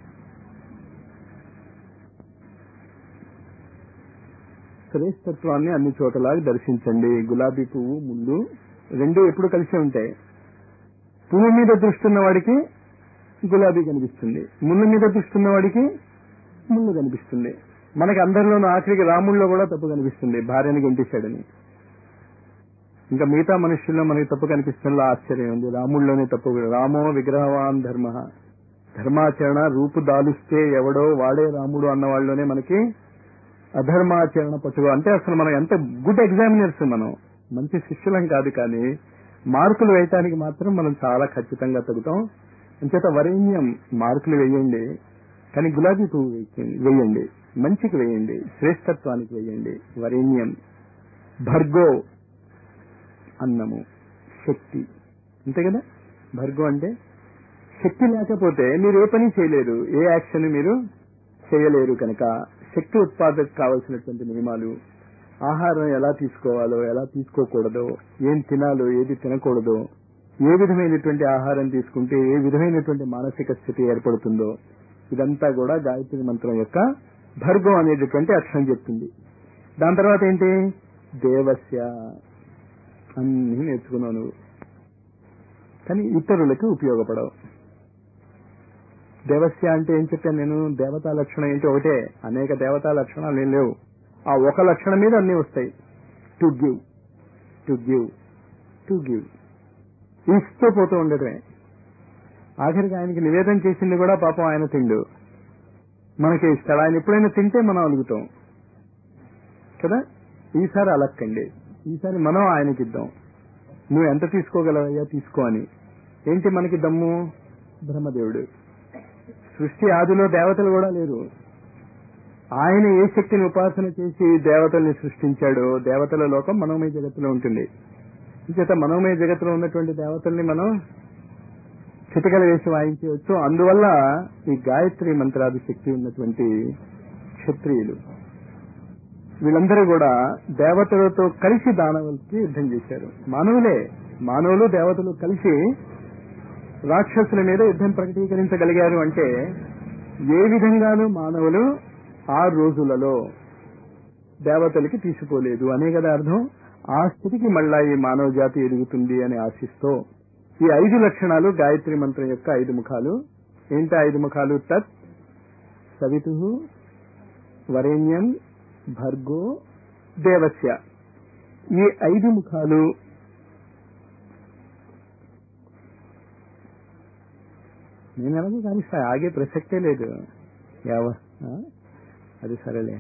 శ్రేష్టత్వాన్ని అన్ని చోటలా దర్శించండి గులాబీ పువ్వు ముళ్ళు రెండు ఎప్పుడు కలిసి ఉంటాయి పువ్వు మీద దృష్టి ఉన్న వాడికి గులాబీ కనిపిస్తుంది ముళ్ళు మీద దృష్టి ఉన్న వాడికి ముళ్ళు కనిపిస్తుంది మనకి అందరిలోనూ ఆఖరికి రాముల్లో కూడా తప్పు కనిపిస్తుంది భార్యని గెంటేశాడని ఇంకా మిగతా మనుషుల్లో మనకి తప్పు కనిపిస్తుందో ఆశ్చర్యం ఉంది రాముల్లోనే తప్పు రామో విగ్రహవాన్ ధర్మ ధర్మాచరణ రూపు దాలుస్తే ఎవడో వాడే రాముడు అన్న వాళ్ళలోనే మనకి అధర్మాచరణ పశువు అంటే అసలు మనం ఎంత గుడ్ ఎగ్జామినర్స్ మనం మంచి శిష్యులం కాదు కానీ మార్కులు వేయటానికి మాత్రం మనం చాలా ఖచ్చితంగా తగ్గుతాం అంచేత వరేణ్యం మార్కులు వేయండి కానీ గులాబీ పువ్వు వేయండి- వేయండి మంచికి వేయండి శ్రేష్టత్వానికి వేయండి వరేణ్యం భర్గో అన్నము శక్తి అంతే కదా భర్గో అంటే శక్తి లేకపోతే మీరు ఏ పని చేయలేరు ఏ యాక్షన్ మీరు చేయలేరు కనుక శక్తి ఉత్పాదక కావలసినటువంటి నియమాలు ఆహారం ఎలా తీసుకోవాలో ఎలా తీసుకోకూడదో ఏం తినాలో ఏది తినకూడదో ఏ విధమైనటువంటి ఆహారం తీసుకుంటే ఏ విధమైనటువంటి మానసిక స్థితి ఏర్పడుతుందో ఇదంతా కూడా గాయత్రి మంత్రం యొక్క భర్గం అనేటటువంటి అక్షరం చెప్తుంది దాని తర్వాత ఏంటి దేవస్య అన్ని నేర్చుకున్నావు నువ్వు కానీ ఇతరులకి ఉపయోగపడవు దేవస్య అంటే ఏం చెప్పాను నేను దేవతా లక్షణం ఏంటి ఒకటే అనేక దేవతా లక్షణాలు ఏం లేవు ఆ ఒక లక్షణం మీద అన్ని వస్తాయి to give to give to give ఇస్తూ పోతూ ఉండటమే ఆఖరికి ఆయనకి నివేదన చేసింది కూడా పాపం ఆయన తిండు మనకి ఇస్తాడు ఆయన ఎప్పుడైనా తింటే మనం అలుగుతాం కదా ఈసారి అలక్కండి ఈసారి మనం ఆయనకి ఇద్దాం నువ్వు ఎంత తీసుకోగలవయ్యా తీసుకో అని ఏంటి మనకి దమ్ము బ్రహ్మదేవుడు సృష్టి ఆదిలో దేవతలు కూడా లేరు ఆయన ఏ శక్తిని ఉపాసన చేసి దేవతల్ని సృష్టించాడో దేవతల లోకం మనోమయ జగత్తులో ఉంటుంది చేత మనోమయ జగత్తులో ఉన్నటువంటి దేవతల్ని మనం చిటికలు వేసి వాయించవచ్చు అందువల్ల ఈ గాయత్రి మంత్రాది శక్తి ఉన్నటువంటి క్షత్రియులు వీళ్ళందరూ కూడా దేవతలతో కలిసి దానవులకి యుద్ధం చేశారు మానవులే మానవులు దేవతలు కలిసి రాక్షసుల మీద యుద్ధం ప్రకటీకరించగలిగారు అంటే ఏ విధంగానూ మానవులు ఆ రోజులలో దేవతలకి తీసుకోలేదు అనే కదా అర్థం ఆ స్థితికి మళ్ళా ఈ మానవ జాతి ఎదుగుతుంది అని ఆశిస్తూ ఈ ఐదు లక్షణాలు గాయత్రి మంత్రం యొక్క ఐదు ముఖాలు ఏంటి ఐదు ముఖాలు తత్ సవితు వరేణ్యం భర్గో దేవస్య ఈ ఐదు ముఖాలు నేను ఎలాగో కానీ సార్ ఆగే ప్రసక్తే లేదు యావ ఆ? అది సరేలే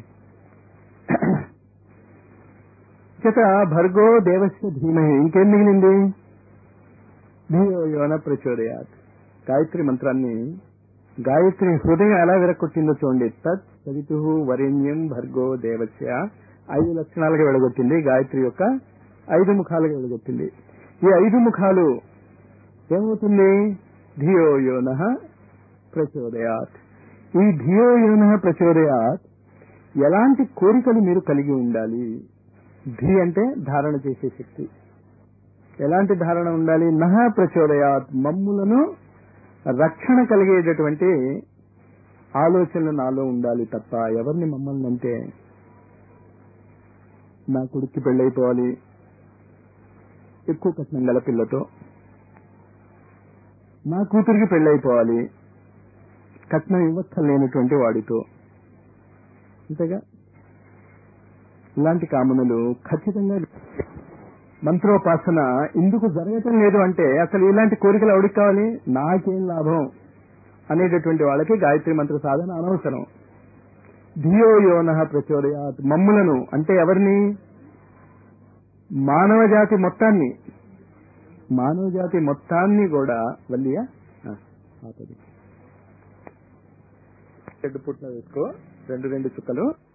చేత భర్గో దేవస్య ధీమహి ఇంకేం మిగిలింది ధియో యోన ప్రచోదయాత్ గాయత్రి మంత్రాన్ని గాయత్రి హృదయం ఎలా విరక్కొట్టిందో చూడండి తత్ సవితు వరేణ్యం భర్గో దేవస్య ఐదు లక్షణాలుగా వెడగొట్టింది గాయత్రి యొక్క ఐదు ముఖాలుగా వెడగొట్టింది ఈ ఐదు ముఖాలు ఏమవుతుంది ధియో యోన ప్రచోదయాత్ ఈ ధియో యోన ప్రచోదయాత్ ఎలాంటి కోరికలు మీరు కలిగి ఉండాలి ధి అంటే ధారణ చేసే శక్తి ఎలాంటి ధారణ ఉండాలి నహ ప్రచోదయాత్ మమ్ములను రక్షణ కలిగేటటువంటి ఆలోచనలు నాలో ఉండాలి తప్ప ఎవరిని మమ్మల్ని అంటే నా కొడుక్కి పెళ్ళైపోవాలి ఎక్కువ కట్నం గల పిల్లతో నా కూతురికి పెళ్ళైపోవాలి కట్నం ఇవ్వక్కర్లేనటువంటి వాడితో అంతేగా ఇలాంటి కామనలు ఖచ్చితంగా మంత్రోపాసన ఎందుకు జరగటం లేదు అంటే అసలు ఇలాంటి కోరికలు ఎవరికి కావాలి నాకేం లాభం అనేటటువంటి వాళ్ళకి గాయత్రి మంత్ర సాధన అనవసరం ధియో యోన ప్రచోదయాత్ మమ్ములను అంటే ఎవరిని మానవ జాతి మొత్తాన్ని మానవ జాతి మొత్తాన్ని కూడా వల్లియా ఆ, ఆపది. రెండు పుట్ల వేసుకో రెండు రెండు చుక్కలు